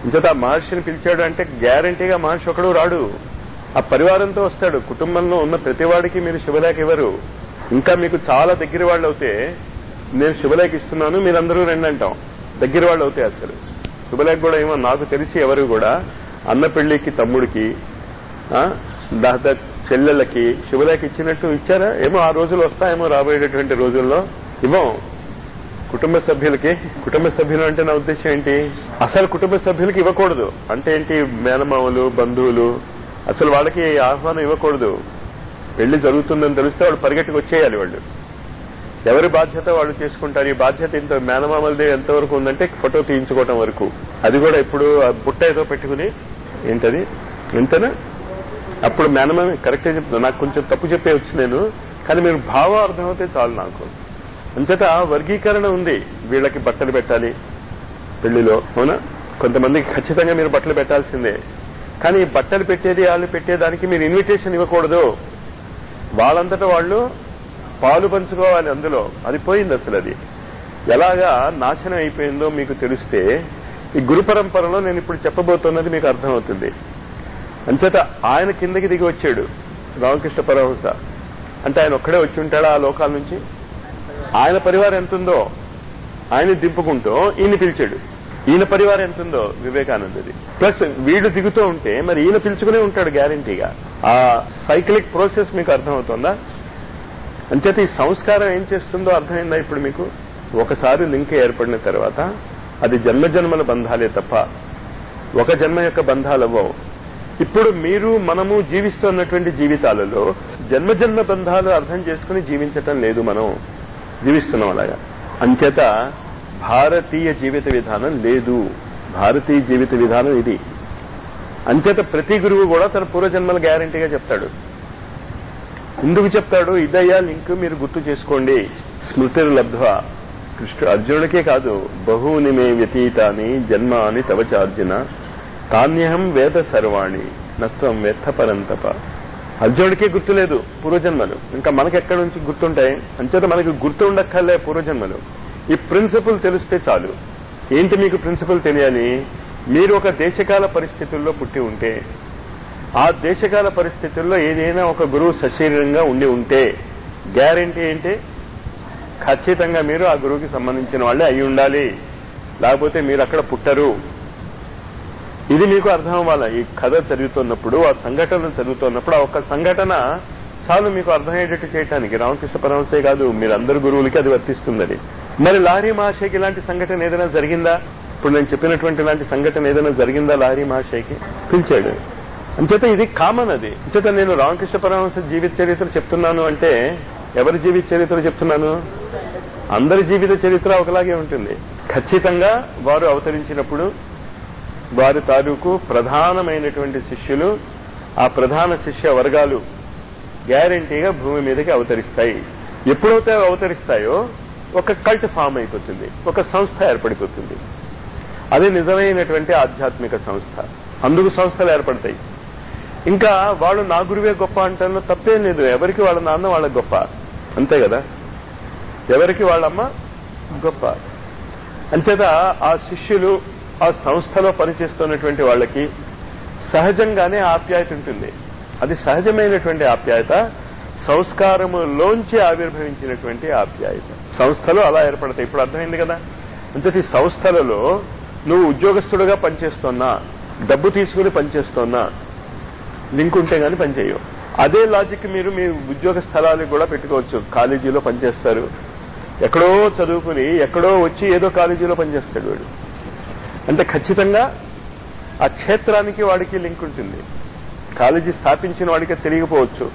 ఇంతట ఆ మహర్షిని పిలిచాడు అంటే గ్యారంటీగా మహర్షి ఒకడు రాడు ఆ పరివారంతో వస్తాడు కుటుంబంలో ఉన్న ప్రతివాడికి మీరు శుభలేఖ ఇవ్వరు ఇంకా మీకు చాలా దగ్గర వాళ్ళు అవుతే నేను శుభలేఖ ఇస్తున్నాను మీరందరూ రండి అంటాం దగ్గర వాళ్ళు అవుతాయి అసలు శుభలేఖ కూడా ఏమో నాకు తెలిసి ఎవరు కూడా అన్న పెళ్లికి తమ్ముడికి ఆ, దాదా చెల్లెళ్ళకి శుభలేఖ ఇచ్చినట్టు ఇచ్చారా ఏమో ఆ రోజులు వస్తాయేమో రాబోయేటటువంటి రోజుల్లో ఇవ్వం కుటుంబ సభ్యులకి కుటుంబ సభ్యులు అంటే నా ఉద్దేశం ఏంటి అసలు కుటుంబ సభ్యులకి ఇవ్వకూడదు అంటే ఏంటి మేనమామలు బంధువులు అసలు వాళ్ళకి ఆహ్వానం ఇవ్వకూడదు పెళ్లి జరుగుతుందని తెలిస్తే వాళ్ళు పరిగెట్టుకు వచ్చేయాలి వాళ్ళు ఎవరి బాధ్యత వాళ్ళు చేసుకుంటారు ఈ బాధ్యత ఇంత మేనమామలది ఎంతవరకు ఉందంటే ఫోటో తీయించుకోవటం వరకు అది కూడా ఇప్పుడు ఆ బుట్ట ఏదో పెట్టుకుని ఏంటది ఎంతనా అప్పుడు మేనమామ కరెక్టే చెప్తున్నా నాకు కొంచెం తప్పు చెప్పే వచ్చి నేను కానీ మీరు భావం అర్థమవుతే చాలు నాకు అంచేత వర్గీకరణ ఉంది వీళ్ళకి బట్టలు పెట్టాలి పెళ్లిలో అవునా కొంతమందికి ఖచ్చితంగా మీరు బట్టలు పెట్టాల్సిందే కానీ ఈ బట్టలు పెట్టేది వాళ్ళు పెట్టేదానికి మీరు ఇన్విటేషన్ ఇవ్వకూడదు వాళ్ళంతటా వాళ్ళు పాలు పంచుకోవాలి అందులో అది పోయింది అసలు అది ఎలాగా నాశనం అయిపోయిందో మీకు తెలిస్తే ఈ గురు పరంపరలో నేను ఇప్పుడు చెప్పబోతున్నది మీకు అర్థమవుతుంది అంచేత ఆయన కిందకి దిగి వచ్చాడు రామకృష్ణ పరమహంస అంటే ఆయన ఒక్కడే వచ్చి ఉంటాడా ఆ లోకాల నుంచి ఆయన పరివారం ఎంతుందో ఆయన దింపుకుంటూ ఈయన పిలిచాడు ఈయన పరివారం ఎంతుందో వివేకానందది ప్లస్ వీళ్ళు దిగుతూ ఉంటే మరి ఈయన పిలుచుకునే ఉంటాడు గ్యారంటీగా ఆ సైక్లిక్ ప్రాసెస్ మీకు అర్థమవుతుందా అంచేత ఈ సంస్కారం ఏం చేస్తుందో అర్థమైందా ఇప్పుడు మీకు ఒకసారి లింక్ ఏర్పడిన తర్వాత అది జన్మజన్మల బంధాలే తప్ప ఒక జన్మ యొక్క బంధాలు అవ్వవు ఇప్పుడు మీరు మనము జీవిస్తున్నటువంటి జీవితాలలో జన్మజన్మ బంధాలు అర్థం చేసుకుని జీవించటం లేదు మనం జీవిస్తున్నాం అలాగా అంచేత భారతీయ జీవిత విధానం లేదు భారతీయ జీవిత విధానం ఇది అంచేత ప్రతి గురువు కూడా తన పూర్వజన్మల గ్యారంటీగా చెప్తాడు ఎందుకు చెప్తాడు ఇదయ్యా లింక్ మీరు గుర్తు చేసుకోండి స్మృతిర్ లబ్ధ కృష్ణ అర్జునుడికే కాదు బహూని మే వ్యతీతాని జన్మాని తవచార్జున తాన్యహం వేద సర్వాణి నత్వం వ్యర్థ పరంతప అర్జునుడికే గుర్తులేదు పూర్వజన్మలు ఇంకా మనకెక్కడి నుంచి గుర్తుంటాయి అంచేత మనకి గుర్తు ఉండక్కర్లే పూర్వజన్మలు ఈ ప్రిన్సిపల్ తెలిస్తే చాలు ఏంటి మీకు ప్రిన్సిపల్ తెలియాలి మీరు ఒక దేశకాల పరిస్థితుల్లో పుట్టి ఉంటే ఆ దేశకాల పరిస్థితుల్లో ఏదైనా ఒక గురువు సశరీరంగా ఉండి ఉంటే గ్యారంటీ ఏంటి ఖచ్చితంగా మీరు ఆ గురువుకి సంబంధించిన వాళ్ళే అయి ఉండాలి లేకపోతే మీరు అక్కడ పుట్టరు ఇది మీకు అర్థం అవ్వాలి ఈ కథ చదువుతున్నప్పుడు ఆ సంఘటన చదువుతున్నప్పుడు ఆ ఒక్క సంఘటన చాలు మీకు అర్థమయ్యేటట్టు చేయడానికి రామకృష్ణ పరమశే కాదు మీరందరు గురువులకి అది వర్తిస్తుందని మరి లారీ మహాశయకి ఇలాంటి సంఘటన ఏదైనా జరిగిందా ఇప్పుడు నేను చెప్పినటువంటి ఇలాంటి సంఘటన ఏదైనా జరిగిందా లారీ మహాశయకి పిలిచాడు అంచేత ఇది కామన్ అది అంచేత నేను రామకృష్ణ పరమహంస జీవిత చరిత్ర చెప్తున్నాను అంటే ఎవరి జీవిత చరిత్ర చెప్తున్నాను అందరి జీవిత చరిత్ర ఒకలాగే ఉంటుంది ఖచ్చితంగా వారు అవతరించినప్పుడు వారి తాలూకు ప్రధానమైనటువంటి శిష్యులు ఆ ప్రధాన శిష్య వర్గాలు గ్యారంటీగా భూమి మీదకి అవతరిస్తాయి ఎప్పుడైతే అవతరిస్తాయో ఒక కల్ట్ ఫామ్ అయిపోతుంది ఒక సంస్థ ఏర్పడిపోతుంది అది నిజమైనటువంటి ఆధ్యాత్మిక సంస్థ అందుకు సంస్థలు ఏర్పడతాయి ఇంకా వాళ్ళు నా గురువే గొప్ప అంటాను తప్పేం లేదు ఎవరికి వాళ్ళ నాన్న వాళ్ళ గొప్ప అంతే కదా ఎవరికి వాళ్ళమ్మ గొప్ప అంచేత ఆ శిష్యులు ఆ సంస్థలో పనిచేస్తున్నటువంటి వాళ్ళకి సహజంగానే ఆప్యాయత ఉంటుంది అది సహజమైనటువంటి ఆప్యాయత సంస్కారములోంచి ఆవిర్భవించినటువంటి ఆప్యాయత సంస్థలు అలా ఏర్పడతాయి ఇప్పుడు అర్థమైంది కదా అంతటి సంస్థలలో నువ్వు ఉద్యోగస్తుడుగా పనిచేస్తున్నా డబ్బు తీసుకుని పనిచేస్తున్నా లింక్ ఉంటే గాని పనిచేయవు అదే లాజిక్ మీరు మీ ఉద్యోగ స్థలాలకు కూడా పెట్టుకోవచ్చు కాలేజీలో పనిచేస్తారు ఎక్కడో చదువుకుని ఎక్కడో వచ్చి ఏదో కాలేజీలో పనిచేస్తాడు వాడు అంటే ఖచ్చితంగా ఆ క్షేత్రానికి వాడికి లింక్ ఉంటుంది కాలేజీ స్థాపించిన వాడికి తెలియకపోవచ్చు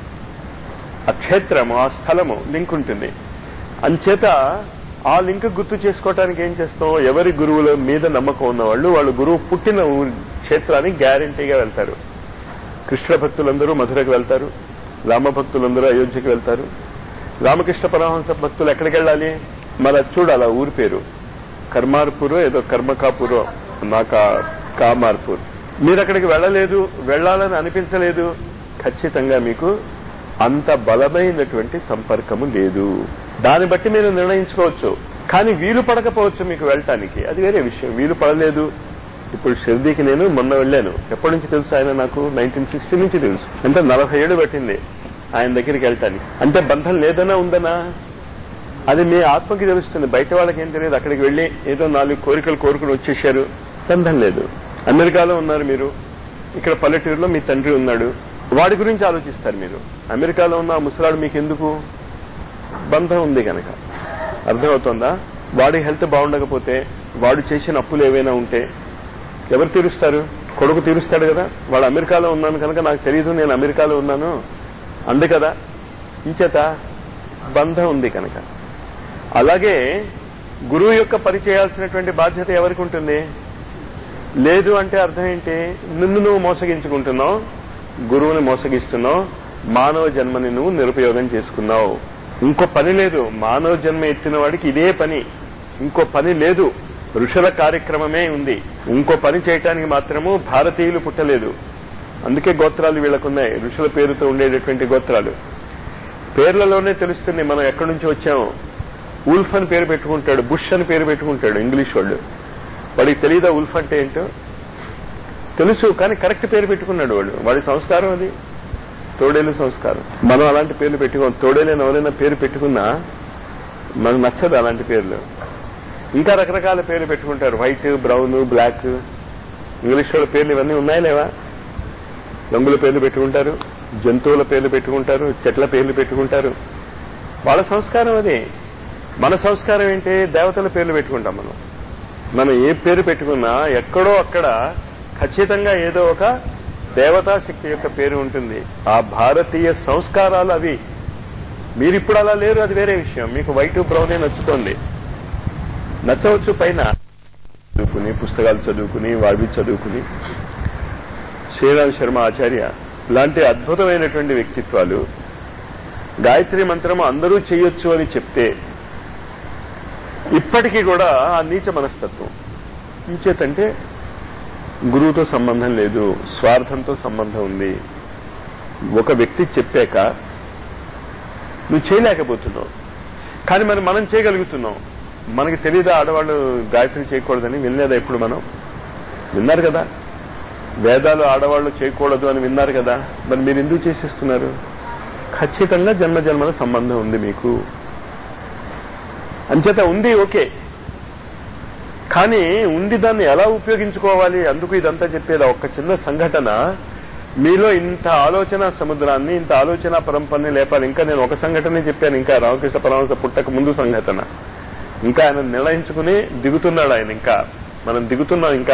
ఆ క్షేత్రము ఆ స్థలము లింక్ ఉంటుంది అంచేత ఆ లింక్ గుర్తు చేసుకోవటానికి ఏం చేస్తాం ఎవరి గురువుల మీద నమ్మకం ఉన్నవాళ్ళు వాళ్ళు గురువు పుట్టిన ఊరి క్షేత్రానికి గ్యారంటీగా వెళ్తారు కృష్ణ భక్తులందరూ మధురకు వెళ్తారు రామ భక్తులందరూ అయోధ్యకి వెళ్తారు రామకృష్ణ పరమహంస భక్తులు ఎక్కడికి వెళ్ళాలి మరి అది చూడాలి ఆ ఊరి పేరు కర్మార్పూర్ ఏదో కర్మకాపూర్ నాకా కామార్పూర్ మీరు అక్కడికి వెళ్ళలేదు వెళ్ళాలని అనిపించలేదు ఖచ్చితంగా మీకు అంత బలమైనటువంటి సంపర్కము లేదు దాన్ని బట్టి మీరు నిర్ణయించుకోవచ్చు కానీ వీలు పడకపోవచ్చు మీకు వెళ్ళటానికి అది వేరే విషయం వీలు పడలేదు ఇప్పుడు షిర్దీకి నేను మొన్న వెళ్ళాను ఎప్పటి నుంచి తెలుసు ఆయన నాకు నైన్టీన్ సిక్స్టీ నుంచి తెలుసు అంటే నలభై ఏడు పట్టింది ఆయన దగ్గరికి వెళ్ళటానికి అంటే బంధం లేదనా ఉందనా అది మీ ఆత్మకి తెలుస్తుంది బయట వాళ్ళకి ఏం తెలియదు అక్కడికి వెళ్ళి ఏదో నాలుగు కోరికలు కోరుకుని వచ్చేసారు బంధం లేదు అమెరికాలో ఉన్నారు మీరు ఇక్కడ పల్లెటూరులో మీ తండ్రి ఉన్నాడు వాడి గురించి ఆలోచిస్తారు మీరు అమెరికాలో ఉన్న ఆ ముసలాడు మీకు ఎందుకు బంధం ఉంది కనుక అర్థమవుతోందా వాడి హెల్త్ బాగుండకపోతే వాడు చేసిన అప్పులు ఏవైనా ఉంటే ఎవరు తీరుస్తారు కొడుకు తీరుస్తాడు కదా వాడు అమెరికాలో ఉన్నాను కనుక నాకు తెలియదు నేను అమెరికాలో ఉన్నాను అంది కదా ఇంచేత బంధం ఉంది కనుక అలాగే గురువు యొక్క పని చేయాల్సినటువంటి బాధ్యత ఎవరికి ఉంటుంది లేదు అంటే అర్థం ఏంటి నిన్ను నువ్వు మోసగించుకుంటున్నావు గురువుని మోసగిస్తున్నావు మానవ జన్మని నువ్వు నిరుపయోగం చేసుకున్నావు ఇంకో పని లేదు మానవ జన్మ ఎత్తిన వాడికి ఇదే పని ఇంకో పని లేదు ఋషుల కార్యక్రమమే ఉంది ఇంకో పని చేయటానికి మాత్రము భారతీయులు పుట్టలేదు అందుకే గోత్రాలు వీళ్ళకున్నాయి ఋషుల పేరుతో ఉండేటటువంటి గోత్రాలు పేర్లలోనే తెలుస్తుంది మనం ఎక్కడి నుంచి వచ్చాము ఉల్ఫ్ అని పేరు పెట్టుకుంటాడు బుష్ అని పేరు పెట్టుకుంటాడు ఇంగ్లీష్ వాడు వాడికి తెలియదా ఉల్ఫ్ అంటే ఏంటో తెలుసు కానీ కరెక్ట్ పేరు పెట్టుకున్నాడు వాడు వాడి సంస్కారం అది తోడేలు సంస్కారం మనం అలాంటి పేర్లు పెట్టుకోం తోడేలేని ఎవరైనా పేరు పెట్టుకున్నా మనకు నచ్చదు అలాంటి పేర్లు ఇంకా రకరకాల పేర్లు పెట్టుకుంటారు వైట్ బ్రౌన్ బ్లాక్ ఇంగ్లీష్ వాళ్ళ పేర్లు ఇవన్నీ ఉన్నాయా లేవా రంగుల పేర్లు పెట్టుకుంటారు జంతువుల పేర్లు పెట్టుకుంటారు చెట్ల పేర్లు పెట్టుకుంటారు వాళ్ళ సంస్కారం అది మన సంస్కారం ఏంటి దేవతల పేర్లు పెట్టుకుంటాం మనం మనం ఏ పేరు పెట్టుకున్నా ఎక్కడో అక్కడ ఖచ్చితంగా ఏదో ఒక దేవతా శక్తి యొక్క పేరు ఉంటుంది ఆ భారతీయ సంస్కారాలు అవి మీరిప్పుడు అలా లేరు అది వేరే విషయం మీకు వైట్ బ్రౌనే నచ్చుతోంది నచ్చవచ్చు పైన చదువుకుని పుస్తకాలు చదువుకుని వావి చదువుకుని శ్రీరామ్ శర్మ ఆచార్య లాంటి అద్భుతమైనటువంటి వ్యక్తిత్వాలు గాయత్రి మంత్రం అందరూ చేయొచ్చు అని చెప్తే ఇప్పటికీ కూడా ఆ నీచ మనస్తత్వం ఇంచేతంటే గురువుతో సంబంధం లేదు స్వార్థంతో సంబంధం ఉంది ఒక వ్యక్తి చెప్పాక నువ్వు చేయలేకపోతున్నావు కానీ మరి మనం చేయగలుగుతున్నాం మనకి తెలియదా ఆడవాళ్ళు గాయత్రి చేయకూడదని వినలేదా ఇప్పుడు మనం విన్నారు కదా వేదాలు ఆడవాళ్ళు చేయకూడదు అని విన్నారు కదా మరి మీరు ఎందుకు చేసేస్తున్నారు ఖచ్చితంగా జన్మ జన్మల సంబంధం ఉంది మీకు అంచేత ఉంది ఓకే కానీ ఉండి దాన్ని ఎలా ఉపయోగించుకోవాలి అందుకు ఇదంతా చెప్పేది ఒక్క చిన్న సంఘటన మీలో ఇంత ఆలోచన సముద్రాన్ని ఇంత ఆలోచన పరంపరని లేపాలి ఇంకా నేను ఒక సంఘటనే చెప్పాను ఇంకా రామకృష్ణ పరమహంస పుట్టక ముందు సంఘటన ఇంకా ఆయన నిర్ణయించుకుని దిగుతున్నాడు ఆయన ఇంకా మనం దిగుతున్నాం ఇంకా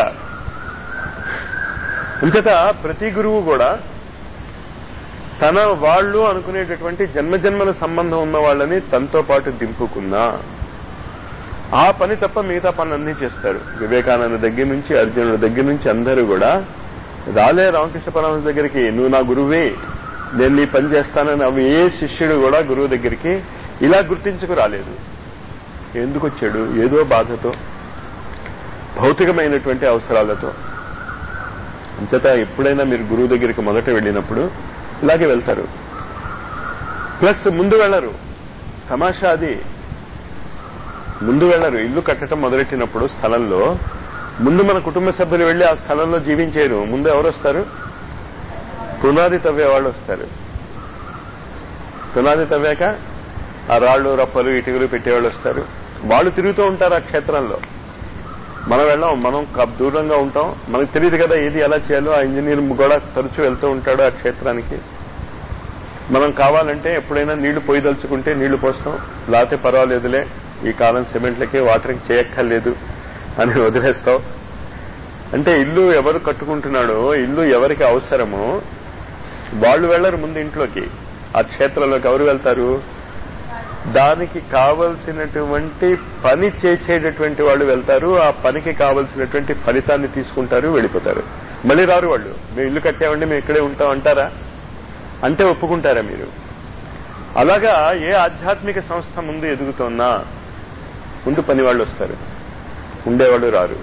అంచేత ప్రతి గురువు కూడా తన వాళ్ళు అనుకునేటటువంటి జన్మజన్మల సంబంధం ఉన్న వాళ్ళని తనతో పాటు దింపుకున్నా ఆ పని తప్ప మిగతా పనులన్నీ చేస్తారు వివేకానంద దగ్గర నుంచి అర్జునుడి దగ్గర నుంచి అందరూ కూడా రాలే రామకృష్ణ పరమహంస దగ్గరికి నువ్వు నా గురువే నేను నీ పని చేస్తానని అవి ఏ శిష్యుడు కూడా గురువు దగ్గరికి ఇలా గుర్తించుకు రాలేదు ఎందుకు వచ్చాడు ఏదో బాధతో భౌతికమైనటువంటి అవసరాలతో అంతటా ఎప్పుడైనా మీరు గురువు దగ్గరికి మొదట వెళ్ళినప్పుడు ఇలాగే వెళ్తారు ప్లస్ ముందు వెళ్ళరు తమాషా అది ముందు వెళ్ళరు ఇల్లు కట్టడం మొదలెట్టినప్పుడు స్థలంలో ముందు మన కుటుంబ సభ్యులు వెళ్లి ఆ స్థలంలో జీవించేరు ముందు ఎవరు వస్తారు పునాది తవ్వే వాళ్ళు వస్తారు పునాది తవ్వాక ఆ రాళ్ళు రప్పలు ఇటుకలు పెట్టేవాళ్ళు వస్తారు వాళ్ళు తిరుగుతూ ఉంటారు ఆ క్షేత్రంలో మనం వెళ్ళాం మనం క- దూరంగా ఉంటాం మనకు తెలియదు కదా ఏది ఎలా చేయాలో ఆ ఇంజనీర్ కూడా తరచూ వెళ్తూ ఉంటాడు ఆ క్షేత్రానికి మనం కావాలంటే ఎప్పుడైనా నీళ్లు పోయిదలుచుకుంటే నీళ్లు పోస్తాం లేకపోతే పర్వాలేదులే ఈ కాలం సిమెంట్లకి వాటరింగ్ చేయక్కర్లేదు అని వదిలేస్తాం అంటే ఇల్లు ఎవరు కట్టుకుంటున్నాడో ఇల్లు ఎవరికి అవసరమో వాళ్ళు వెళ్ళరు ముందు ఇంట్లోకి ఆ క్షేత్రంలోకి ఎవరు వెళ్తారు దానికి కావలసినటువంటి పని చేసేటటువంటి వాళ్ళు వెళ్తారు ఆ పనికి కావలసినటువంటి ఫలితాన్ని తీసుకుంటారు వెళ్ళిపోతారు మళ్ళీ రారు వాళ్ళు మేము ఇల్లు కట్టామండి మేము ఇక్కడే ఉంటాం అంటారా అంటే ఒప్పుకుంటారా మీరు అలాగా ఏ ఆధ్యాత్మిక సంస్థ ముందు ఎదుగుతోన్నా ముందు పని వాళ్ళు వస్తారు ఉండేవాళ్ళు రారు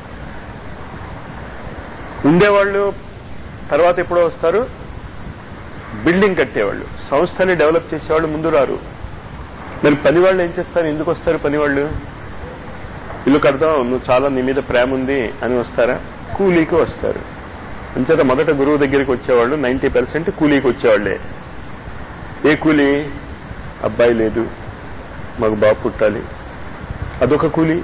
ఉండేవాళ్ళు తర్వాత ఎప్పుడో వస్తారు బిల్డింగ్ కట్టేవాళ్ళు సంస్థని డెవలప్ చేసేవాళ్ళు ముందు రారు మరి పని వాళ్ళు ఏం చేస్తారు ఎందుకు వస్తారు పని వాళ్ళు ఇల్లు కడతాం నువ్వు చాలా నీ మీద ప్రేమ ఉంది అని వస్తారా కూలీకి వస్తారు అంచేత మొదట గురువు దగ్గరికి వచ్చేవాళ్ళు నైన్టీ పర్సెంట్ కూలీకి వచ్చేవాళ్లే ఏ కూలీ అబ్బాయి లేదు మాకు బాబు పుట్టాలి అదొక కూలీ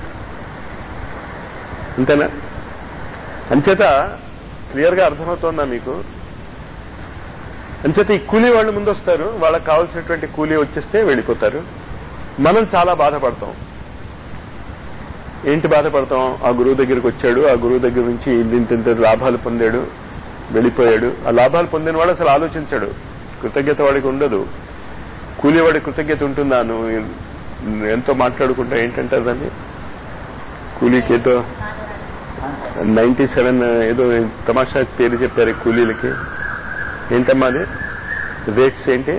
అంతేనా అంచేత క్లియర్గా అర్థమవుతోందా మీకు అంచేత ఈ కూలీ వాళ్ళు ముందు వస్తారు వాళ్ళకి కావాల్సినటువంటి కూలీ వచ్చేస్తే వెళ్ళిపోతారు మనం చాలా బాధపడతాం ఏంటి బాధపడతాం ఆ గురువు దగ్గరికి వచ్చాడు ఆ గురువు దగ్గర నుంచి ఇంత ఇంత లాభాలు పొందాడు వెళ్ళిపోయాడు ఆ లాభాలు పొందిన వాడు అసలు ఆలోచించాడు కృతజ్ఞత వాడికి ఉండదు కూలీవాడి కృతజ్ఞత ఉంటుందా నువ్వు ఎంతో మాట్లాడుకుంటా ఏంటంటే దాన్ని కూలీకి ఏదో నైన్టీ సెవెన్ ఏదో తమాషా పేరు చెప్పారు కూలీలకి ఏంటమ్మా అది రేట్స్ ఏంటి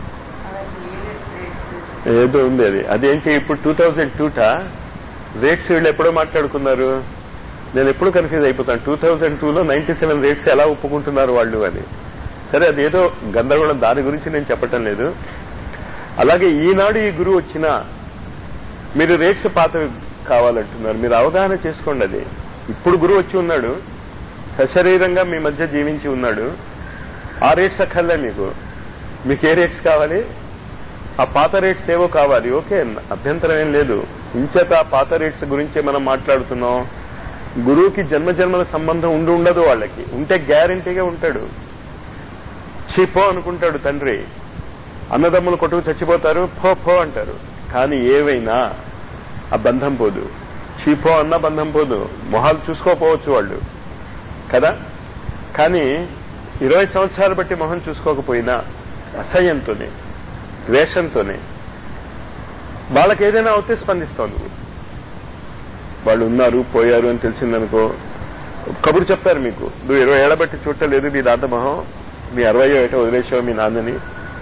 ఏదో ఉంది అది అదేంటి ఇప్పుడు టూ థౌజండ్ టూటా రేట్స్ వీళ్ళు ఎప్పుడో మాట్లాడుకున్నారు నేను ఎప్పుడు కన్ఫ్యూజ్ అయిపోతాను టూ థౌజండ్ టూలో నైన్టీ సెవెన్ రేట్స్ ఎలా ఒప్పుకుంటున్నారు వాళ్ళు అని సరే అదేదో గందరగోళం దాని గురించి నేను చెప్పటం లేదు అలాగే ఈనాడు ఈ గురువు వచ్చినా మీరు రేట్స్ పాత కావాలంటున్నారు మీరు అవగాహన చేసుకోండి అది ఇప్పుడు గురువు వచ్చి ఉన్నాడు సశరీరంగా మీ మధ్య జీవించి ఉన్నాడు ఆ రేట్స్ అక్కర్లే మీకు మీకు ఏ రేట్స్ కావాలి ఆ పాత రేట్స్ ఏవో కావాలి ఓకే అభ్యంతరం ఏం లేదు ఇంచేత ఆ పాత రేట్స్ గురించే మనం మాట్లాడుతున్నాం గురువుకి జన్మ జన్మల సంబంధం ఉండి ఉండదు వాళ్ళకి ఉంటే గ్యారంటీగా ఉంటాడు చీపో అనుకుంటాడు తండ్రి అన్నదమ్ములు కొట్టుకు చచ్చిపోతారు ఫో ఫో అంటారు కానీ ఏవైనా ఆ బంధం పోదు చీపో అన్న బంధం పోదు మొహాలు చూసుకోపోవచ్చు వాళ్ళు కదా కానీ ఇరవై సంవత్సరాలు బట్టి మొహం చూసుకోకపోయినా అసహ్యంతోనే ద్వేషంతోనే వాళ్ళకి ఏదైనా అవుతే స్పందిస్తావు నువ్వు వాళ్ళు ఉన్నారు పోయారు అని తెలిసిందనుకో కబురు చెప్తారు మీకు నువ్వు ఇరవై ఏళ్ల బట్టి చూడలేదు నీ దాంత మొహం నీ అరవై ఏటో వదిలేసావు మీ నాన్నని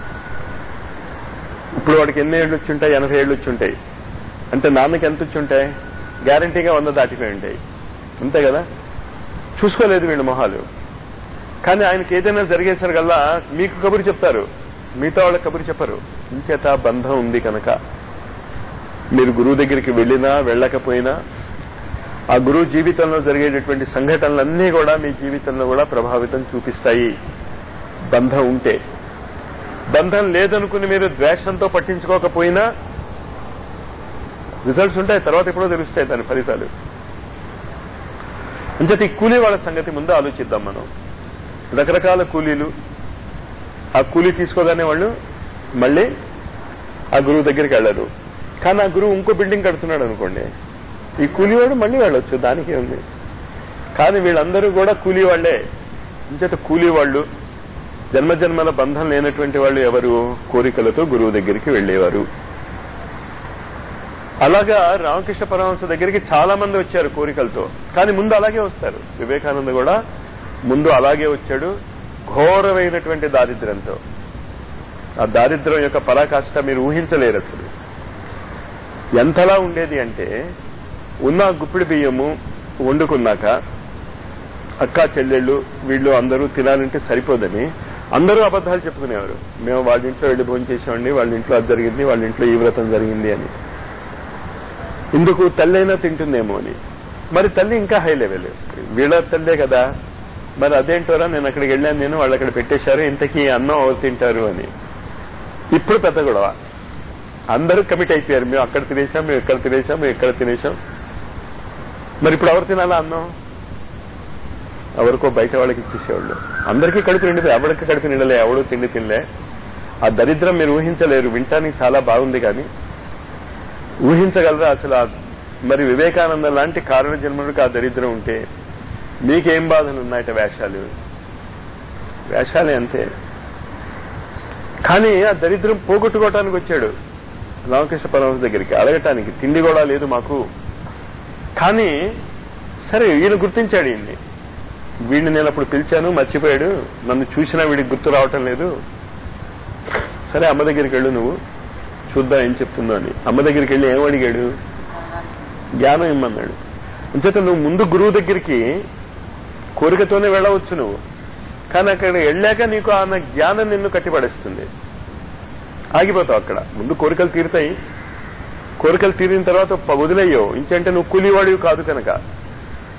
ఇప్పుడు వాడికి ఎన్ని ఏళ్ళు వచ్చుంటాయి ఎనభై ఏళ్ళు వచ్చుంటాయి అంటే నాన్నకి ఎంత వచ్చుంటాయి గ్యారంటీగా వంద దాటిపోయి ఉంటాయి అంతే కదా చూసుకోలేదు వీళ్ళ మొహాలు కానీ ఆయనకి ఏదైనా జరిగేసరికల్లా మీకు కబురు చెప్తారు మిగతా వాళ్ళకి కబురు చెప్పరు ఇంచేత బంధం ఉంది కనుక మీరు గురువు దగ్గరికి వెళ్ళినా వెళ్ళకపోయినా ఆ గురువు జీవితంలో జరిగేటటువంటి సంఘటనలన్నీ కూడా మీ జీవితంలో కూడా ప్రభావితం చూపిస్తాయి బంధం ఉంటే బంధం లేదనుకుని మీరు ద్వేషంతో పట్టించుకోకపోయినా రిజల్ట్స్ ఉంటాయి తర్వాత ఎప్పుడో తెలుస్తాయి దాని ఫలితాలు అంచేత ఈ కూలీ వాళ్ళ సంగతి ముందు ఆలోచిద్దాం మనం రకరకాల కూలీలు ఆ కూలీ తీసుకోగానే వాళ్ళు మళ్ళీ ఆ గురువు దగ్గరికి వెళ్ళరు కానీ ఆ గురువు ఇంకో బిల్డింగ్ కడుతున్నాడు అనుకోండి ఈ కూలీవాడు మళ్ళీ వెళ్ళొచ్చు దానికి ఉంది కానీ వీళ్ళందరూ కూడా కూలీ వాళ్లే ఇంచేత కూలీ వాళ్ళు జన్మజన్మల బంధం లేనటువంటి వాళ్ళు ఎవరు కోరికలతో గురువు దగ్గరికి వెళ్లేవారు అలాగా రామకృష్ణ పరమహంస దగ్గరికి చాలా మంది వచ్చారు కోరికలతో కానీ ముందు అలాగే వస్తారు వివేకానంద కూడా ముందు అలాగే వచ్చాడు ఘోరమైనటువంటి దారిద్ర్యంతో ఆ దారిద్ర్యం యొక్క పరాకాష్ట మీరు ఊహించలేరు అసలు ఎంతలా ఉండేది అంటే ఉన్న గుప్పిడి బియ్యము వండుకున్నాక అక్క చెల్లెళ్ళు వీళ్ళు అందరూ తినాలంటే సరిపోదని అందరూ అబద్ధాలు చెప్పుకునేవారు మేము వాళ్ళ ఇంట్లో వెళ్ళి భోజనం చేసామండి వాళ్ళ ఇంట్లో అది జరిగింది వాళ్ళ ఇంట్లో ఈ వ్రతం జరిగింది అని ఇందుకు తల్లైనా తింటుందేమో అని మరి తల్లి ఇంకా హై లెవెల్ వీళ్ళ తల్లే కదా మరి అదేంటోరా నేను అక్కడికి వెళ్ళాను నేను వాళ్ళు అక్కడ పెట్టేశారు ఇంతకీ అన్నం ఎవరు తింటారు అని ఇప్పుడు పెద్ద గొడవ అందరూ కమిట్ అయిపోయారు మేము అక్కడ తినేసాం మేము ఇక్కడ తినేసాం మేము ఇక్కడ తినేసాం మరి ఇప్పుడు ఎవరు తినాలా అన్నం ఎవరికో బయట వాళ్ళకి ఇచ్చేసేవాళ్ళు అందరికీ కడుపు నిండిపోయి ఎవరికి కడుపు నిండలే ఎవడో తిండి తినలే ఆ దరిద్రం మీరు ఊహించలేరు వింటానికి చాలా బాగుంది కానీ ఊహించగలరా అసలు ఆ మరి వివేకానంద లాంటి కారణ జన్మలకు ఆ దరిద్రం ఉంటే మీకేం బాధలు ఉన్నాయట వేషాలు వేషాలే అంతే కానీ ఆ దరిద్రం పోగొట్టుకోవటానికి వచ్చాడు రామకృష్ణ పరమహంస దగ్గరికి అడగటానికి తిండి కూడా లేదు మాకు కానీ సరే ఈయన గుర్తించాడు ఈయన్ని వీడిని నేను అప్పుడు పిలిచాను మర్చిపోయాడు నన్ను చూసినా వీడికి గుర్తు రావటం లేదు సరే అమ్మ దగ్గరికి వెళ్ళు నువ్వు చూద్దాం ఏం చెప్తుందో అని అమ్మ దగ్గరికి వెళ్ళి ఏం అడిగాడు జ్ఞానం ఇమ్మన్నాడు అంచేత నువ్వు ముందు గురువు దగ్గరికి కోరికతోనే వెళ్ళవచ్చు నువ్వు కానీ అక్కడ వెళ్ళాక నీకు ఆమె జ్ఞానం నిన్ను కట్టిపడేస్తుంది ఆగిపోతావు అక్కడ ముందు కోరికలు తీరుతాయి కోరికలు తీరిన తర్వాత వదిలేయో ఇంకంటే నువ్వు కూలీవాడివి కాదు కనుక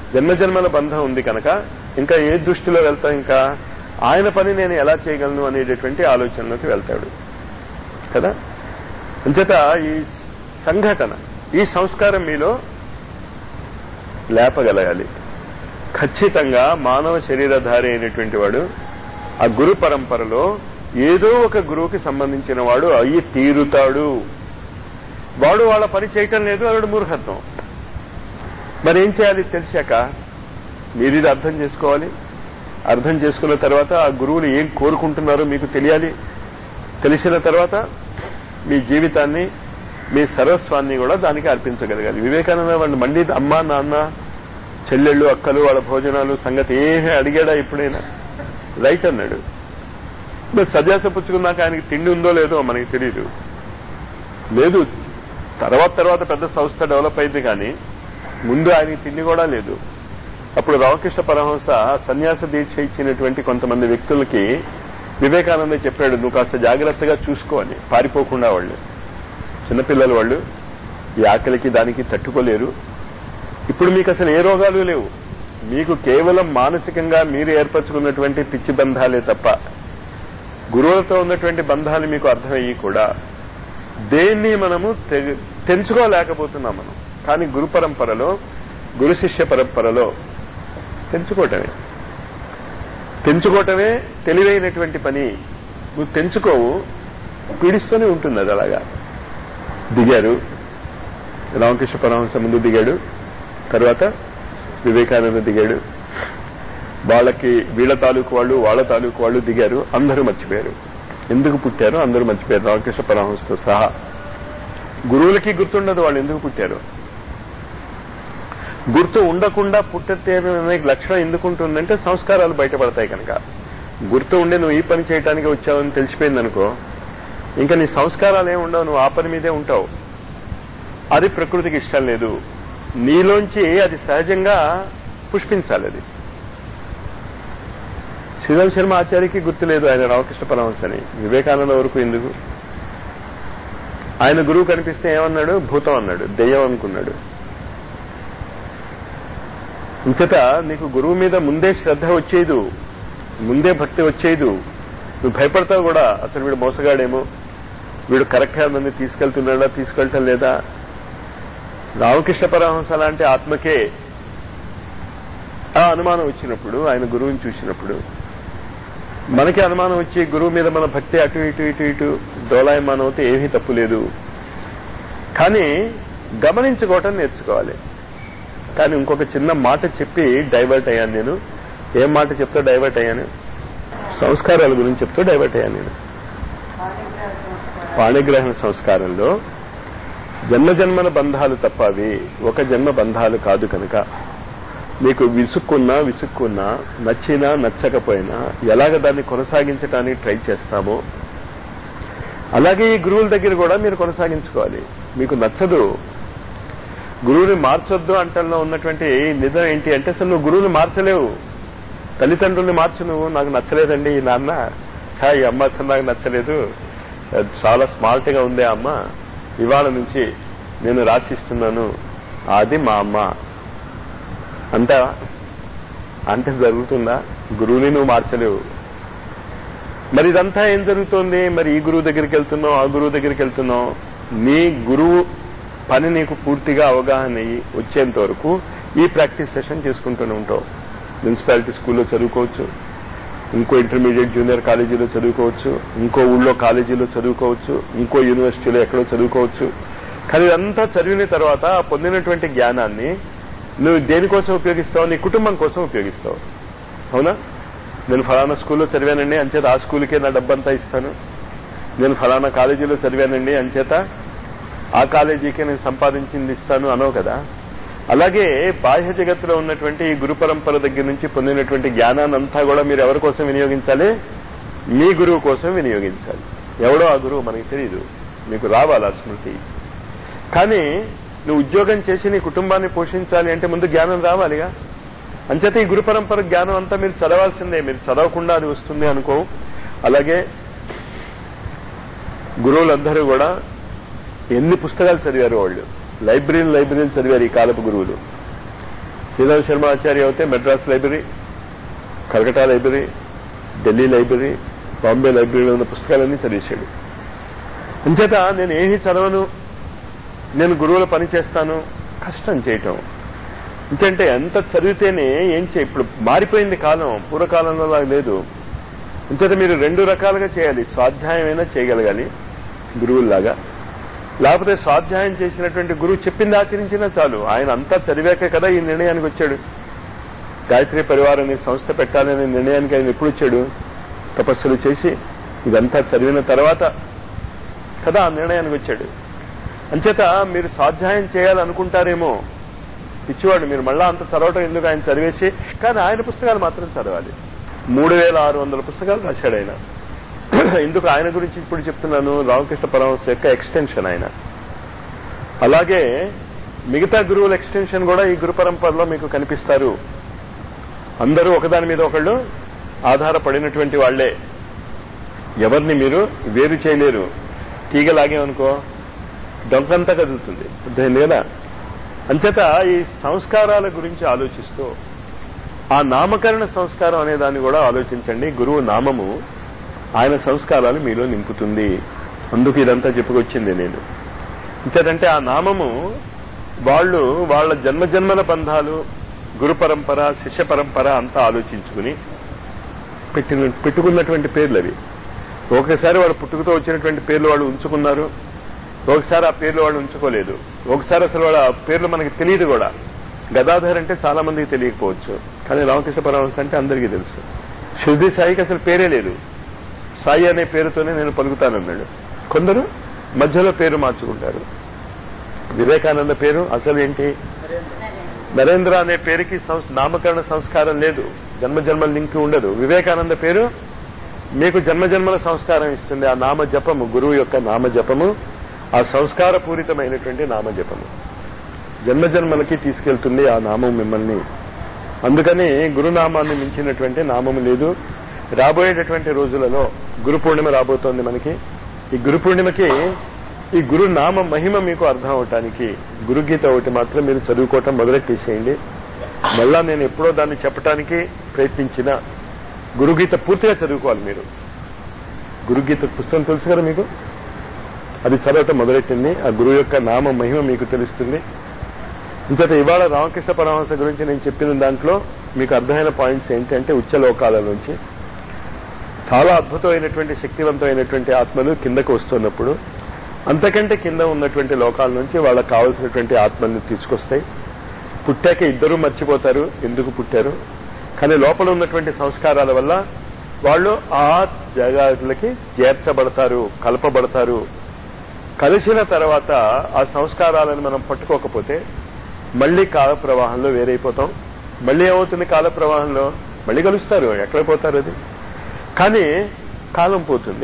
జన్మజన్మల బంధం ఉంది కనుక ఇంకా ఏ దృష్టిలో వెళ్తాం ఇంకా ఆయన పని నేను ఎలా చేయగలను అనేటటువంటి ఆలోచనలోకి వెళ్తాడు కదా అంచేత ఈ సంఘటన ఈ సంస్కారం మీలో లేపగలగాలి ఖచ్చితంగా మానవ శరీరధారి అయినటువంటి వాడు ఆ గురు పరంపరలో ఏదో ఒక గురువుకి సంబంధించిన వాడు అయ్యి తీరుతాడు వాడు వాళ్ళ పని చేయటం లేదు వాడు మూర్ఖత్వం మరి ఏం చేయాలి తెలిసాక మీరు ఇది అర్థం చేసుకోవాలి అర్థం చేసుకున్న తర్వాత ఆ గురువులు ఏం కోరుకుంటున్నారో మీకు తెలియాలి తెలిసిన తర్వాత మీ జీవితాన్ని మీ సర్వస్వాన్ని కూడా దానికి అర్పించగలగాలి వివేకానంద వాడిని మళ్ళీ అమ్మ నాన్న చెల్లెళ్ళు అక్కలు వాళ్ళ భోజనాలు సంగతి ఏమీ అడిగాడా ఎప్పుడైనా రైట్ అన్నాడు మరి సజాస పుచ్చుకున్నాక ఆయనకి తిండి ఉందో లేదో మనకి తెలియదు లేదు తర్వాత తర్వాత పెద్ద సంస్థ డెవలప్ అయింది కానీ ముందు ఆయనకి తిండి కూడా లేదు అప్పుడు రామకృష్ణ పరమహంస సన్యాస దీక్ష ఇచ్చినటువంటి కొంతమంది వ్యక్తులకి వివేకానంద చెప్పాడు నువ్వు కాస్త జాగ్రత్తగా చూసుకో అని పారిపోకుండా వాళ్ళు చిన్నపిల్లలు వాళ్ళు ఈ ఆకలికి దానికి తట్టుకోలేరు ఇప్పుడు మీకు అసలు ఏ రోగాలు లేవు మీకు కేవలం మానసికంగా మీరు ఏర్పరచుకున్నటువంటి పిచ్చి బంధాలే తప్ప గురువులతో ఉన్నటువంటి బంధాలు మీకు అర్థమయ్యి కూడా దేన్ని మనము తె- తెంచుకోలేకపోతున్నాం మనం కానీ గురు పరంపరలో గురు శిష్య పరంపరలో తెంచుకోవటమే తెంచుకోవటమే తెలివైనటువంటి పని నువ్వు తెంచుకోవు పీడిస్తూనే ఉంటుంది అది అలాగా దిగారు రామకృష్ణ పరమహంస ముందు దిగాడు తర్వాత వివేకానంద దిగాడు వాళ్ళకి వీళ్ళ తాలూకు వాళ్ళు వాళ్ళ తాలూకు వాళ్ళు దిగారు అందరూ మర్చిపోయారు ఎందుకు పుట్టారో అందరూ మర్చిపోయారు రామకృష్ణ పరమహంసతో సహా గురువులకి గుర్తుండదు వాళ్ళు ఎందుకు పుట్టారు గుర్తు ఉండకుండా పుట్టితే అనే లక్షణం ఎందుకు ఉంటుందంటే సంస్కారాలు బయటపడతాయి కనుక గుర్తు ఉండి నువ్వు ఈ పని చేయడానికి వచ్చావని తెలిసిపోయింది అనుకో ఇంకా నీ సంస్కారాలు ఏమి ఉండవు నువ్వు ఆ పని మీదే ఉంటావు అది ప్రకృతికి ఇష్టం లేదు నీలోంచి అది సహజంగా పుష్పించాలి అది శ్రీరామ్ శర్మ ఆచార్యకి గుర్తులేదు ఆయన రామకృష్ణ పరమహంసని వివేకానంద వరకు ఎందుకు ఆయన గురువు కనిపిస్తే ఏమన్నాడు భూతం అన్నాడు దెయ్యం అనుకున్నాడు ఇంచేత నీకు గురువు మీద ముందే శ్రద్ధ వచ్చేదు ముందే భక్తి వచ్చేదు నువ్వు భయపడతావు కూడా అసలు వీడు మోసగాడేమో వీడు కరెక్ట్గా నన్ను తీసుకెళ్తున్నాడా తీసుకెళ్ళటం లేదా రామకృష్ణ పరమహంస లాంటి ఆత్మకే ఆ అనుమానం వచ్చినప్పుడు ఆయన గురువుని చూసినప్పుడు మనకి అనుమానం వచ్చి గురువు మీద మన భక్తి అటు ఇటు ఇటు ఇటు డోలాయమానం అయితే ఏమీ తప్పు లేదు కానీ గమనించుకోవటం నేర్చుకోవాలి కానీ ఇంకొక చిన్న మాట చెప్పి డైవర్ట్ అయ్యాను నేను ఏం మాట చెప్తే డైవర్ట్ అయ్యాను సంస్కారాల గురించి చెప్తూ డైవర్ట్ అయ్యాను నేను పాణిగ్రహణ సంస్కారంలో జన్మ జన్మల బంధాలు తప్ప అవి ఒక జన్మ బంధాలు కాదు కనుక మీకు విసుక్కున్నా విసుక్కున్నా నచ్చినా నచ్చకపోయినా ఎలాగ దాన్ని కొనసాగించడానికి ట్రై చేస్తామో అలాగే ఈ గురువుల దగ్గర కూడా మీరు కొనసాగించుకోవాలి మీకు నచ్చదు గురువుని మార్చొద్దు అంటల్లో ఉన్నటువంటి నిజం ఏంటి అంటే అసలు నువ్వు గురువుని మార్చలేవు తల్లిదండ్రుల్ని మార్చు నువ్వు నాకు నచ్చలేదండి ఈ నాన్న ఛా, ఈ అమ్మ అసలు నాకు నచ్చలేదు చాలా స్మార్ట్ గా ఉంది ఆ అమ్మ ఇవాళ నుంచి నేను రాసిస్తున్నాను అది మా అమ్మ అంతా అంటే జరుగుతుందా గురువుని నువ్వు మార్చలేవు మరి ఇదంతా ఏం జరుగుతోంది మరి ఈ గురువు దగ్గరికి వెళ్తున్నావు ఆ గురువు దగ్గరికి వెళ్తున్నావు నీ గురువు పని నీకు పూర్తిగా అవగాహన అయ్యి వచ్చేంత వరకు ఈ ప్రాక్టీస్ సెషన్ చేసుకుంటూనే ఉంటావు మున్సిపాలిటీ స్కూల్లో చదువుకోవచ్చు ఇంకో ఇంటర్మీడియట్ జూనియర్ కాలేజీలో చదువుకోవచ్చు ఇంకో ఊళ్ళో కాలేజీలో చదువుకోవచ్చు ఇంకో యూనివర్సిటీలో ఎక్కడో చదువుకోవచ్చు కానీ ఇదంతా చదివిన తర్వాత ఆ పొందినటువంటి జ్ఞానాన్ని నువ్వు దేనికోసం ఉపయోగిస్తావు నీ కుటుంబం కోసం ఉపయోగిస్తావు అవునా నేను ఫలానా స్కూల్లో చదివానండి అంచేత ఆ స్కూల్కే నా డబ్బంతా ఇస్తాను నేను ఫలానా కాలేజీలో చదివానండి అంచేత ఆ కాలేజీకే నేను సంపాదించింది ఇస్తాను అనవు కదా అలాగే బాహ్య జగత్తులో ఉన్నటువంటి ఈ గురు పరంపర దగ్గర నుంచి పొందినటువంటి జ్ఞానాన్ని అంతా కూడా మీరు ఎవరి కోసం వినియోగించాలి మీ గురువు కోసం వినియోగించాలి ఎవడో ఆ గురువు మనకి తెలియదు మీకు రావాలి ఆ స్మృతి కానీ నువ్వు ఉద్యోగం చేసి నీ కుటుంబాన్ని పోషించాలి అంటే ముందు జ్ఞానం రావాలిగా అంచేత ఈ గురు పరంపర జ్ఞానం అంతా మీరు చదవాల్సిందే మీరు చదవకుండా అది వస్తుంది అనుకో అలాగే గురువులందరూ కూడా ఎన్ని పుస్తకాలు చదివారు వాళ్ళు లైబ్రరీలు లైబ్రరీలు చదివారు ఈ కాలపు గురువులు శ్రీరామ్ శర్మ ఆచార్య అయితే Madras library Calcutta library Delhi library Bombay లైబ్రరీలో ఉన్న పుస్తకాలన్నీ చదివేశాడు అంచేత నేను ఏమీ చదవను నేను గురువుల పని చేస్తాను కష్టం చేయటం ఎందుకంటే ఎంత చదివితేనే ఏం చే ఇప్పుడు మారిపోయింది కాలం పూర్వకాలంలో లాగా లేదు అంచేత మీరు రెండు రకాలుగా చేయాలి స్వాధ్యాయమైనా చేయగలగాలి గురువుల్లాగా లేకపోతే స్వాధ్యాయం చేసినటువంటి గురువు చెప్పింది ఆచరించినా చాలు ఆయన అంతా చదివాక కదా ఈ నిర్ణయానికి వచ్చాడు గాయత్రి పరివారం అనే సంస్థ పెట్టాలనే నిర్ణయానికి ఆయన ఎప్పుడు వచ్చాడు తపస్సులు చేసి ఇదంతా చదివిన తర్వాత కదా ఆ నిర్ణయానికి వచ్చాడు అంచేత మీరు స్వాధ్యాయం చేయాలనుకుంటారేమో పిచ్చివాడు మీరు మళ్ళా అంత చదవటం ఎందుకు ఆయన చదివేసి కానీ ఆయన పుస్తకాలు మాత్రం చదవాలి మూడు వేల ఆరు వందల పుస్తకాలు రాశాడు ఆయన ఎందుకు ఆయన గురించి ఇప్పుడు చెప్తున్నాను రామకృష్ణ పరమహంస యొక్క ఎక్స్టెన్షన్ ఆయన అలాగే మిగతా గురువుల ఎక్స్టెన్షన్ కూడా ఈ గురు పరంపరలో మీకు కనిపిస్తారు అందరూ ఒకదాని మీద ఒకళ్ళు ఆధారపడినటువంటి వాళ్లే ఎవరిని మీరు వేరు చేయలేరు తీగలాగేమనుకో దొంగంతా కదులుతుంది అర్థమైంది కదా అంచేత ఈ సంస్కారాల గురించి ఆలోచిస్తూ ఆ నామకరణ సంస్కారం అనే దాన్ని కూడా ఆలోచించండి గురువు నామము ఆయన సంస్కారాలు మీలో నింపుతుంది అందుకు ఇదంతా చెప్పుకొచ్చింది నేను ఇంకేదంటే ఆ నామము వాళ్ళు వాళ్ళ జన్మజన్మల బంధాలు గురు పరంపర శిష్య పరంపర అంతా ఆలోచించుకుని పెట్టిన పెట్టుకున్నటువంటి పేర్లు అవి ఒకసారి వాళ్ళు పుట్టుకతో వచ్చినటువంటి పేర్లు వాళ్ళు ఉంచుకున్నారు ఒకసారి ఆ పేర్లు వాళ్ళు ఉంచుకోలేదు ఒకసారి అసలు వాళ్ళ పేర్లు మనకి తెలియదు కూడా గదాధర్ అంటే చాలా మందికి తెలియకపోవచ్చు కానీ రామకృష్ణ పరమహంస అంటే అందరికీ తెలుసు శుద్ధి సాయికి అసలు పేరే లేదు సాయి అనే పేరుతోనే నేను పలుకుతానన్నాడు కొందరు మధ్యలో పేరు మార్చుకుంటారు వివేకానంద పేరు అసలు ఏంటి నరేంద్ర అనే పేరుకి సంస్- నామకరణ సంస్కారం లేదు జన్మజన్మల లింక్ ఉండదు వివేకానంద పేరు మీకు జన్మజన్మల సంస్కారం ఇస్తుంది ఆ నామ జపము గురువు యొక్క నామ జపము ఆ సంస్కార పూరితమైనటువంటి నామ జపము జన్మజన్మలకి తీసుకెళ్తుంది ఆ నామం మిమ్మల్ని అందుకని గురునామాన్ని మించినటువంటి నామము లేదు రాబోయేటటువంటి రోజులలో గురు పూర్ణిమ రాబోతోంది మనకి ఈ గురు పూర్ణిమకి ఈ గురు నామ మహిమ మీకు అర్థం అవటానికి గురుగీత ఒకటి మాత్రం మీరు చదువుకోవటం మొదలెట్టేసేయండి మళ్ళా నేను ఎప్పుడో దాన్ని చెప్పడానికి ప్రయత్నించిన గురుగీత పూర్తిగా చదువుకోవాలి మీరు గురుగీత పుస్తకం తెలుసు కదా మీకు అది చదవటం మొదలెట్టింది ఆ గురువు యొక్క నామ మహిమ మీకు తెలుస్తుంది ఇంతట ఇవాళ రామకృష్ణ పరమహంస గురించి నేను చెప్పిన దాంట్లో మీకు అర్థమైన పాయింట్స్ ఏంటంటే ఉచ్చ లోకాల నుంచి చాలా అద్భుతమైనటువంటి శక్తివంతమైనటువంటి ఆత్మలు కిందకు వస్తున్నప్పుడు అంతకంటే కింద ఉన్నటువంటి లోకాల నుంచి వాళ్ళకి కావలసినటువంటి ఆత్మల్ని తీసుకొస్తాయి పుట్టాక ఇద్దరూ మర్చిపోతారు ఎందుకు పుట్టారు కానీ లోపల ఉన్నటువంటి సంస్కారాల వల్ల వాళ్ళు ఆ జగాలకి చేర్చబడతారు కలపబడతారు కలిసిన తర్వాత ఆ సంస్కారాలను మనం పట్టుకోకపోతే మళ్లీ కాల ప్రవాహంలో వేరైపోతాం మళ్లీ ఏమవుతుంది కాల ప్రవాహంలో మళ్లీ కలుస్తారు ఎక్కడ పోతారు అది కానీ కాలం పోతుంది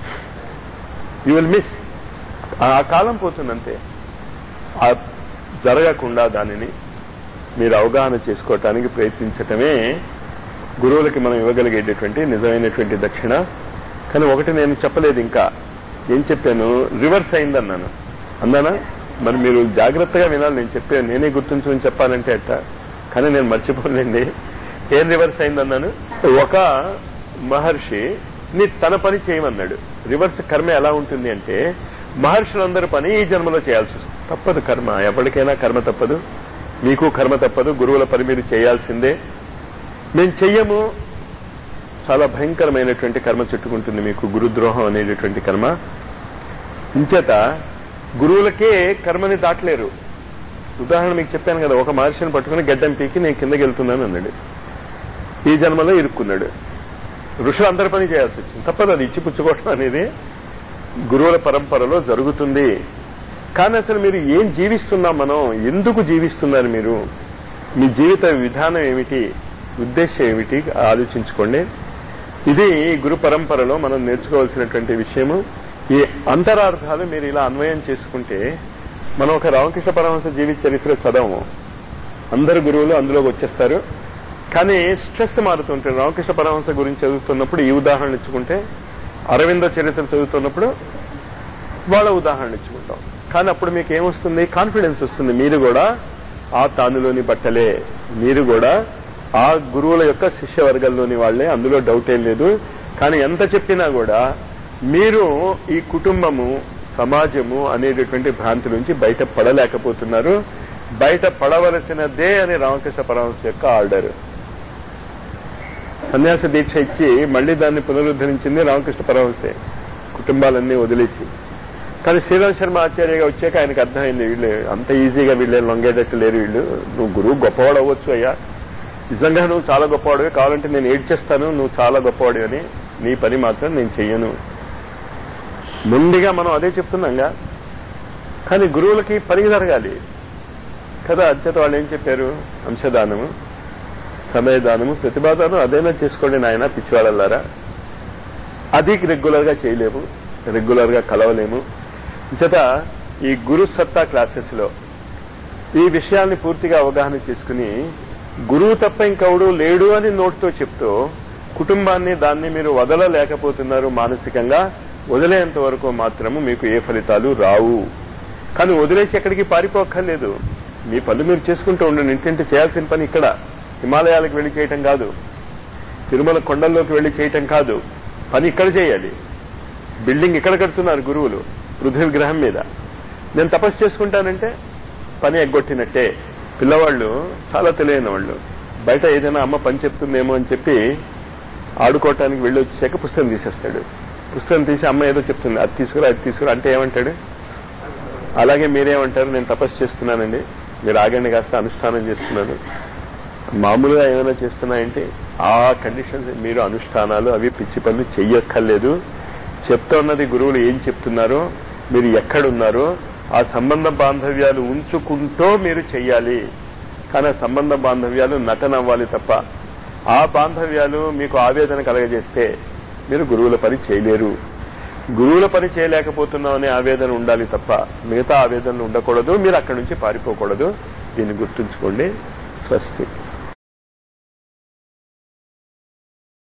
యూ విల్ మిస్ ఆ కాలం పోతుంది అంతే ఆ జరగకుండా దానిని మీరు అవగాహన చేసుకోవటానికి ప్రయత్నించటమే గురువులకి మనం ఇవ్వగలిగేటటువంటి నిజమైనటువంటి దక్షిణ కానీ ఒకటి నేను చెప్పలేదు ఇంకా ఏం చెప్పాను రివర్స్ అయిందన్నాను అన్నానా మరి మీరు జాగ్రత్తగా వినాలి నేను చెప్పాను నేనే గుర్తుంచుకుని చెప్పాలంటే అట్ట కానీ నేను మర్చిపోలేండి ఏం రివర్స్ అయిందన్నాను ఒక మహర్షి నీ తన పని చేయమన్నాడు రివర్స్ కర్మ ఎలా ఉంటుంది అంటే మహర్షులందరి పని ఈ జన్మలో చేయాల్సి వస్తుంది తప్పదు కర్మ ఎప్పటికైనా కర్మ తప్పదు మీకు కర్మ తప్పదు గురువుల పని మీరు చేయాల్సిందే మేము చెయ్యము చాలా భయంకరమైనటువంటి కర్మ చుట్టుకుంటుంది మీకు గురుద్రోహం అనేటటువంటి కర్మ ఇంచేత గురువులకే కర్మని దాటలేరు ఉదాహరణ మీకు చెప్పాను కదా ఒక మహర్షిని పట్టుకుని గడ్డం పీకి నేను కిందకి వెళ్తున్నాను అన్నాడు ఈ జన్మలో ఇరుక్కున్నాడు ఋషులు అందరి పని చేయాల్సి వచ్చింది తప్పదు అది ఇచ్చి పుచ్చుకోవడం అనేది గురువుల పరంపరలో జరుగుతుంది కానీ అసలు మీరు ఏం జీవిస్తున్నాం మనం ఎందుకు జీవిస్తున్నారు మీరు మీ జీవిత విధానం ఏమిటి ఉద్దేశం ఏమిటి ఆలోచించుకోండి ఇది గురు పరంపరలో మనం నేర్చుకోవాల్సినటువంటి విషయము ఈ అంతరార్థాలు మీరు ఇలా అన్వయం చేసుకుంటే మనం ఒక రామకృష్ణ పరమహంస జీవిత చరిత్ర చదవము అందరు గురువులు అందులోకి వచ్చేస్తారు కానీ స్ట్రెస్ మారుతుంటుంది రామకృష్ణ పరమహంస గురించి చదువుతున్నప్పుడు ఈ ఉదాహరణ ఇచ్చుకుంటే అరవింద చరిత్ర చదువుతున్నప్పుడు వాళ్ళ ఉదాహరణ ఇచ్చుకుంటాం కానీ అప్పుడు మీకు ఏమొస్తుంది కాన్ఫిడెన్స్ వస్తుంది మీరు కూడా ఆ తానులోని బట్టలే మీరు కూడా ఆ గురువుల యొక్క శిష్యవర్గంలోని వాళ్లే అందులో డౌట్ ఏం లేదు కానీ ఎంత చెప్పినా కూడా మీరు ఈ కుటుంబము సమాజము అనేటటువంటి భ్రాంతి నుంచి బయట పడలేకపోతున్నారు బయట పడవలసినదే అని రామకృష్ణ పరమహంస యొక్క ఆర్డర్ సన్యాస దీక్ష ఇచ్చి మళ్లీ దాన్ని పునరుద్ధరించింది రామకృష్ణ పరమహంసే కుటుంబాలన్నీ వదిలేసి కానీ శ్రీరామ్ శర్మ ఆచార్యగా వచ్చాక ఆయనకు అర్థమైంది వీళ్ళు అంత ఈజీగా వీళ్ళే లొంగేటట్టు లేరు వీళ్ళు నువ్వు గురువు గొప్పవాడు అవ్వచ్చు అయ్యా నిజంగా నువ్వు చాలా గొప్పవాడివి కావాలంటే నేను ఏడ్చేస్తాను నువ్వు చాలా గొప్పవాడివి అని నీ పని మాత్రం నేను చెయ్యను ముందుగా మనం అదే చెప్తున్నాంగా కానీ గురువులకి పని జరగాలి కదా అంచేత వాళ్ళు ఏం చెప్పారు అంశదానము సమయదానము ప్రతిభాదానం అదైనా చేసుకోండి నాయన పిచ్చివాళ్ళలారా అది రెగ్యులర్ గా చేయలేము రెగ్యులర్ గా కలవలేము చేత ఈ గురు సత్తా క్లాసెస్ లో ఈ విషయాల్ని పూర్తిగా అవగాహన చేసుకుని గురువు తప్ప ఇంకెవడు లేడు అని నోట్తో చెప్తూ కుటుంబాన్ని దాన్ని మీరు వదలలేకపోతున్నారు మానసికంగా వదిలేంత వరకు మాత్రము మీకు ఏ ఫలితాలు రావు కానీ వదిలేసి ఎక్కడికి పారిపోక్కర్లేదు మీ పనులు మీరు చేసుకుంటూ ఉండండి ఇంటింటి చేయాల్సిన పని ఇక్కడ హిమాలయాలకు వెళ్లి చేయటం కాదు తిరుమల కొండల్లోకి వెళ్లి చేయటం కాదు పని ఇక్కడ చేయాలి బిల్డింగ్ ఇక్కడ కడుతున్నారు గురువులు పృథ్వీ గ్రహం మీద నేను తపస్సు చేసుకుంటానంటే పని ఎగ్గొట్టినట్టే పిల్లవాళ్ళు చాలా తెలియని వాళ్ళు బయట ఏదైనా అమ్మ పని చెప్తుందేమో అని చెప్పి ఆడుకోవటానికి వెళ్ళి వచ్చాక పుస్తకం తీసేస్తాడు పుస్తకం తీసి అమ్మ ఏదో చెప్తుంది అది తీసుకురా అది తీసుకురా అంటే ఏమంటాడు అలాగే మీరేమంటారు నేను తపస్సు చేస్తున్నానండి మీరు ఆగండి కాస్త అనుష్ఠానం చేస్తున్నాను మామూలుగా ఏమైనా చేస్తున్నాయంటే ఆ కండిషన్స్ మీరు అనుష్ఠానాలు అవి పిచ్చి పనులు చెయ్యక్కర్లేదు చెప్తున్నది గురువులు ఏం చెప్తున్నారో మీరు ఎక్కడున్నారో ఆ సంబంధ బాంధవ్యాలు ఉంచుకుంటూ మీరు చెయ్యాలి కానీ ఆ సంబంధ బాంధవ్యాలు నటన అవ్వాలి తప్ప ఆ బాంధవ్యాలు మీకు ఆవేదన కలగజేస్తే మీరు గురువుల పని చేయలేరు గురువుల పని చేయలేకపోతున్నాం అనే ఆవేదన ఉండాలి తప్ప మిగతా ఆవేదనలు ఉండకూడదు మీరు అక్కడి నుంచి పారిపోకూడదు దీన్ని గుర్తుంచుకోండి స్వస్తి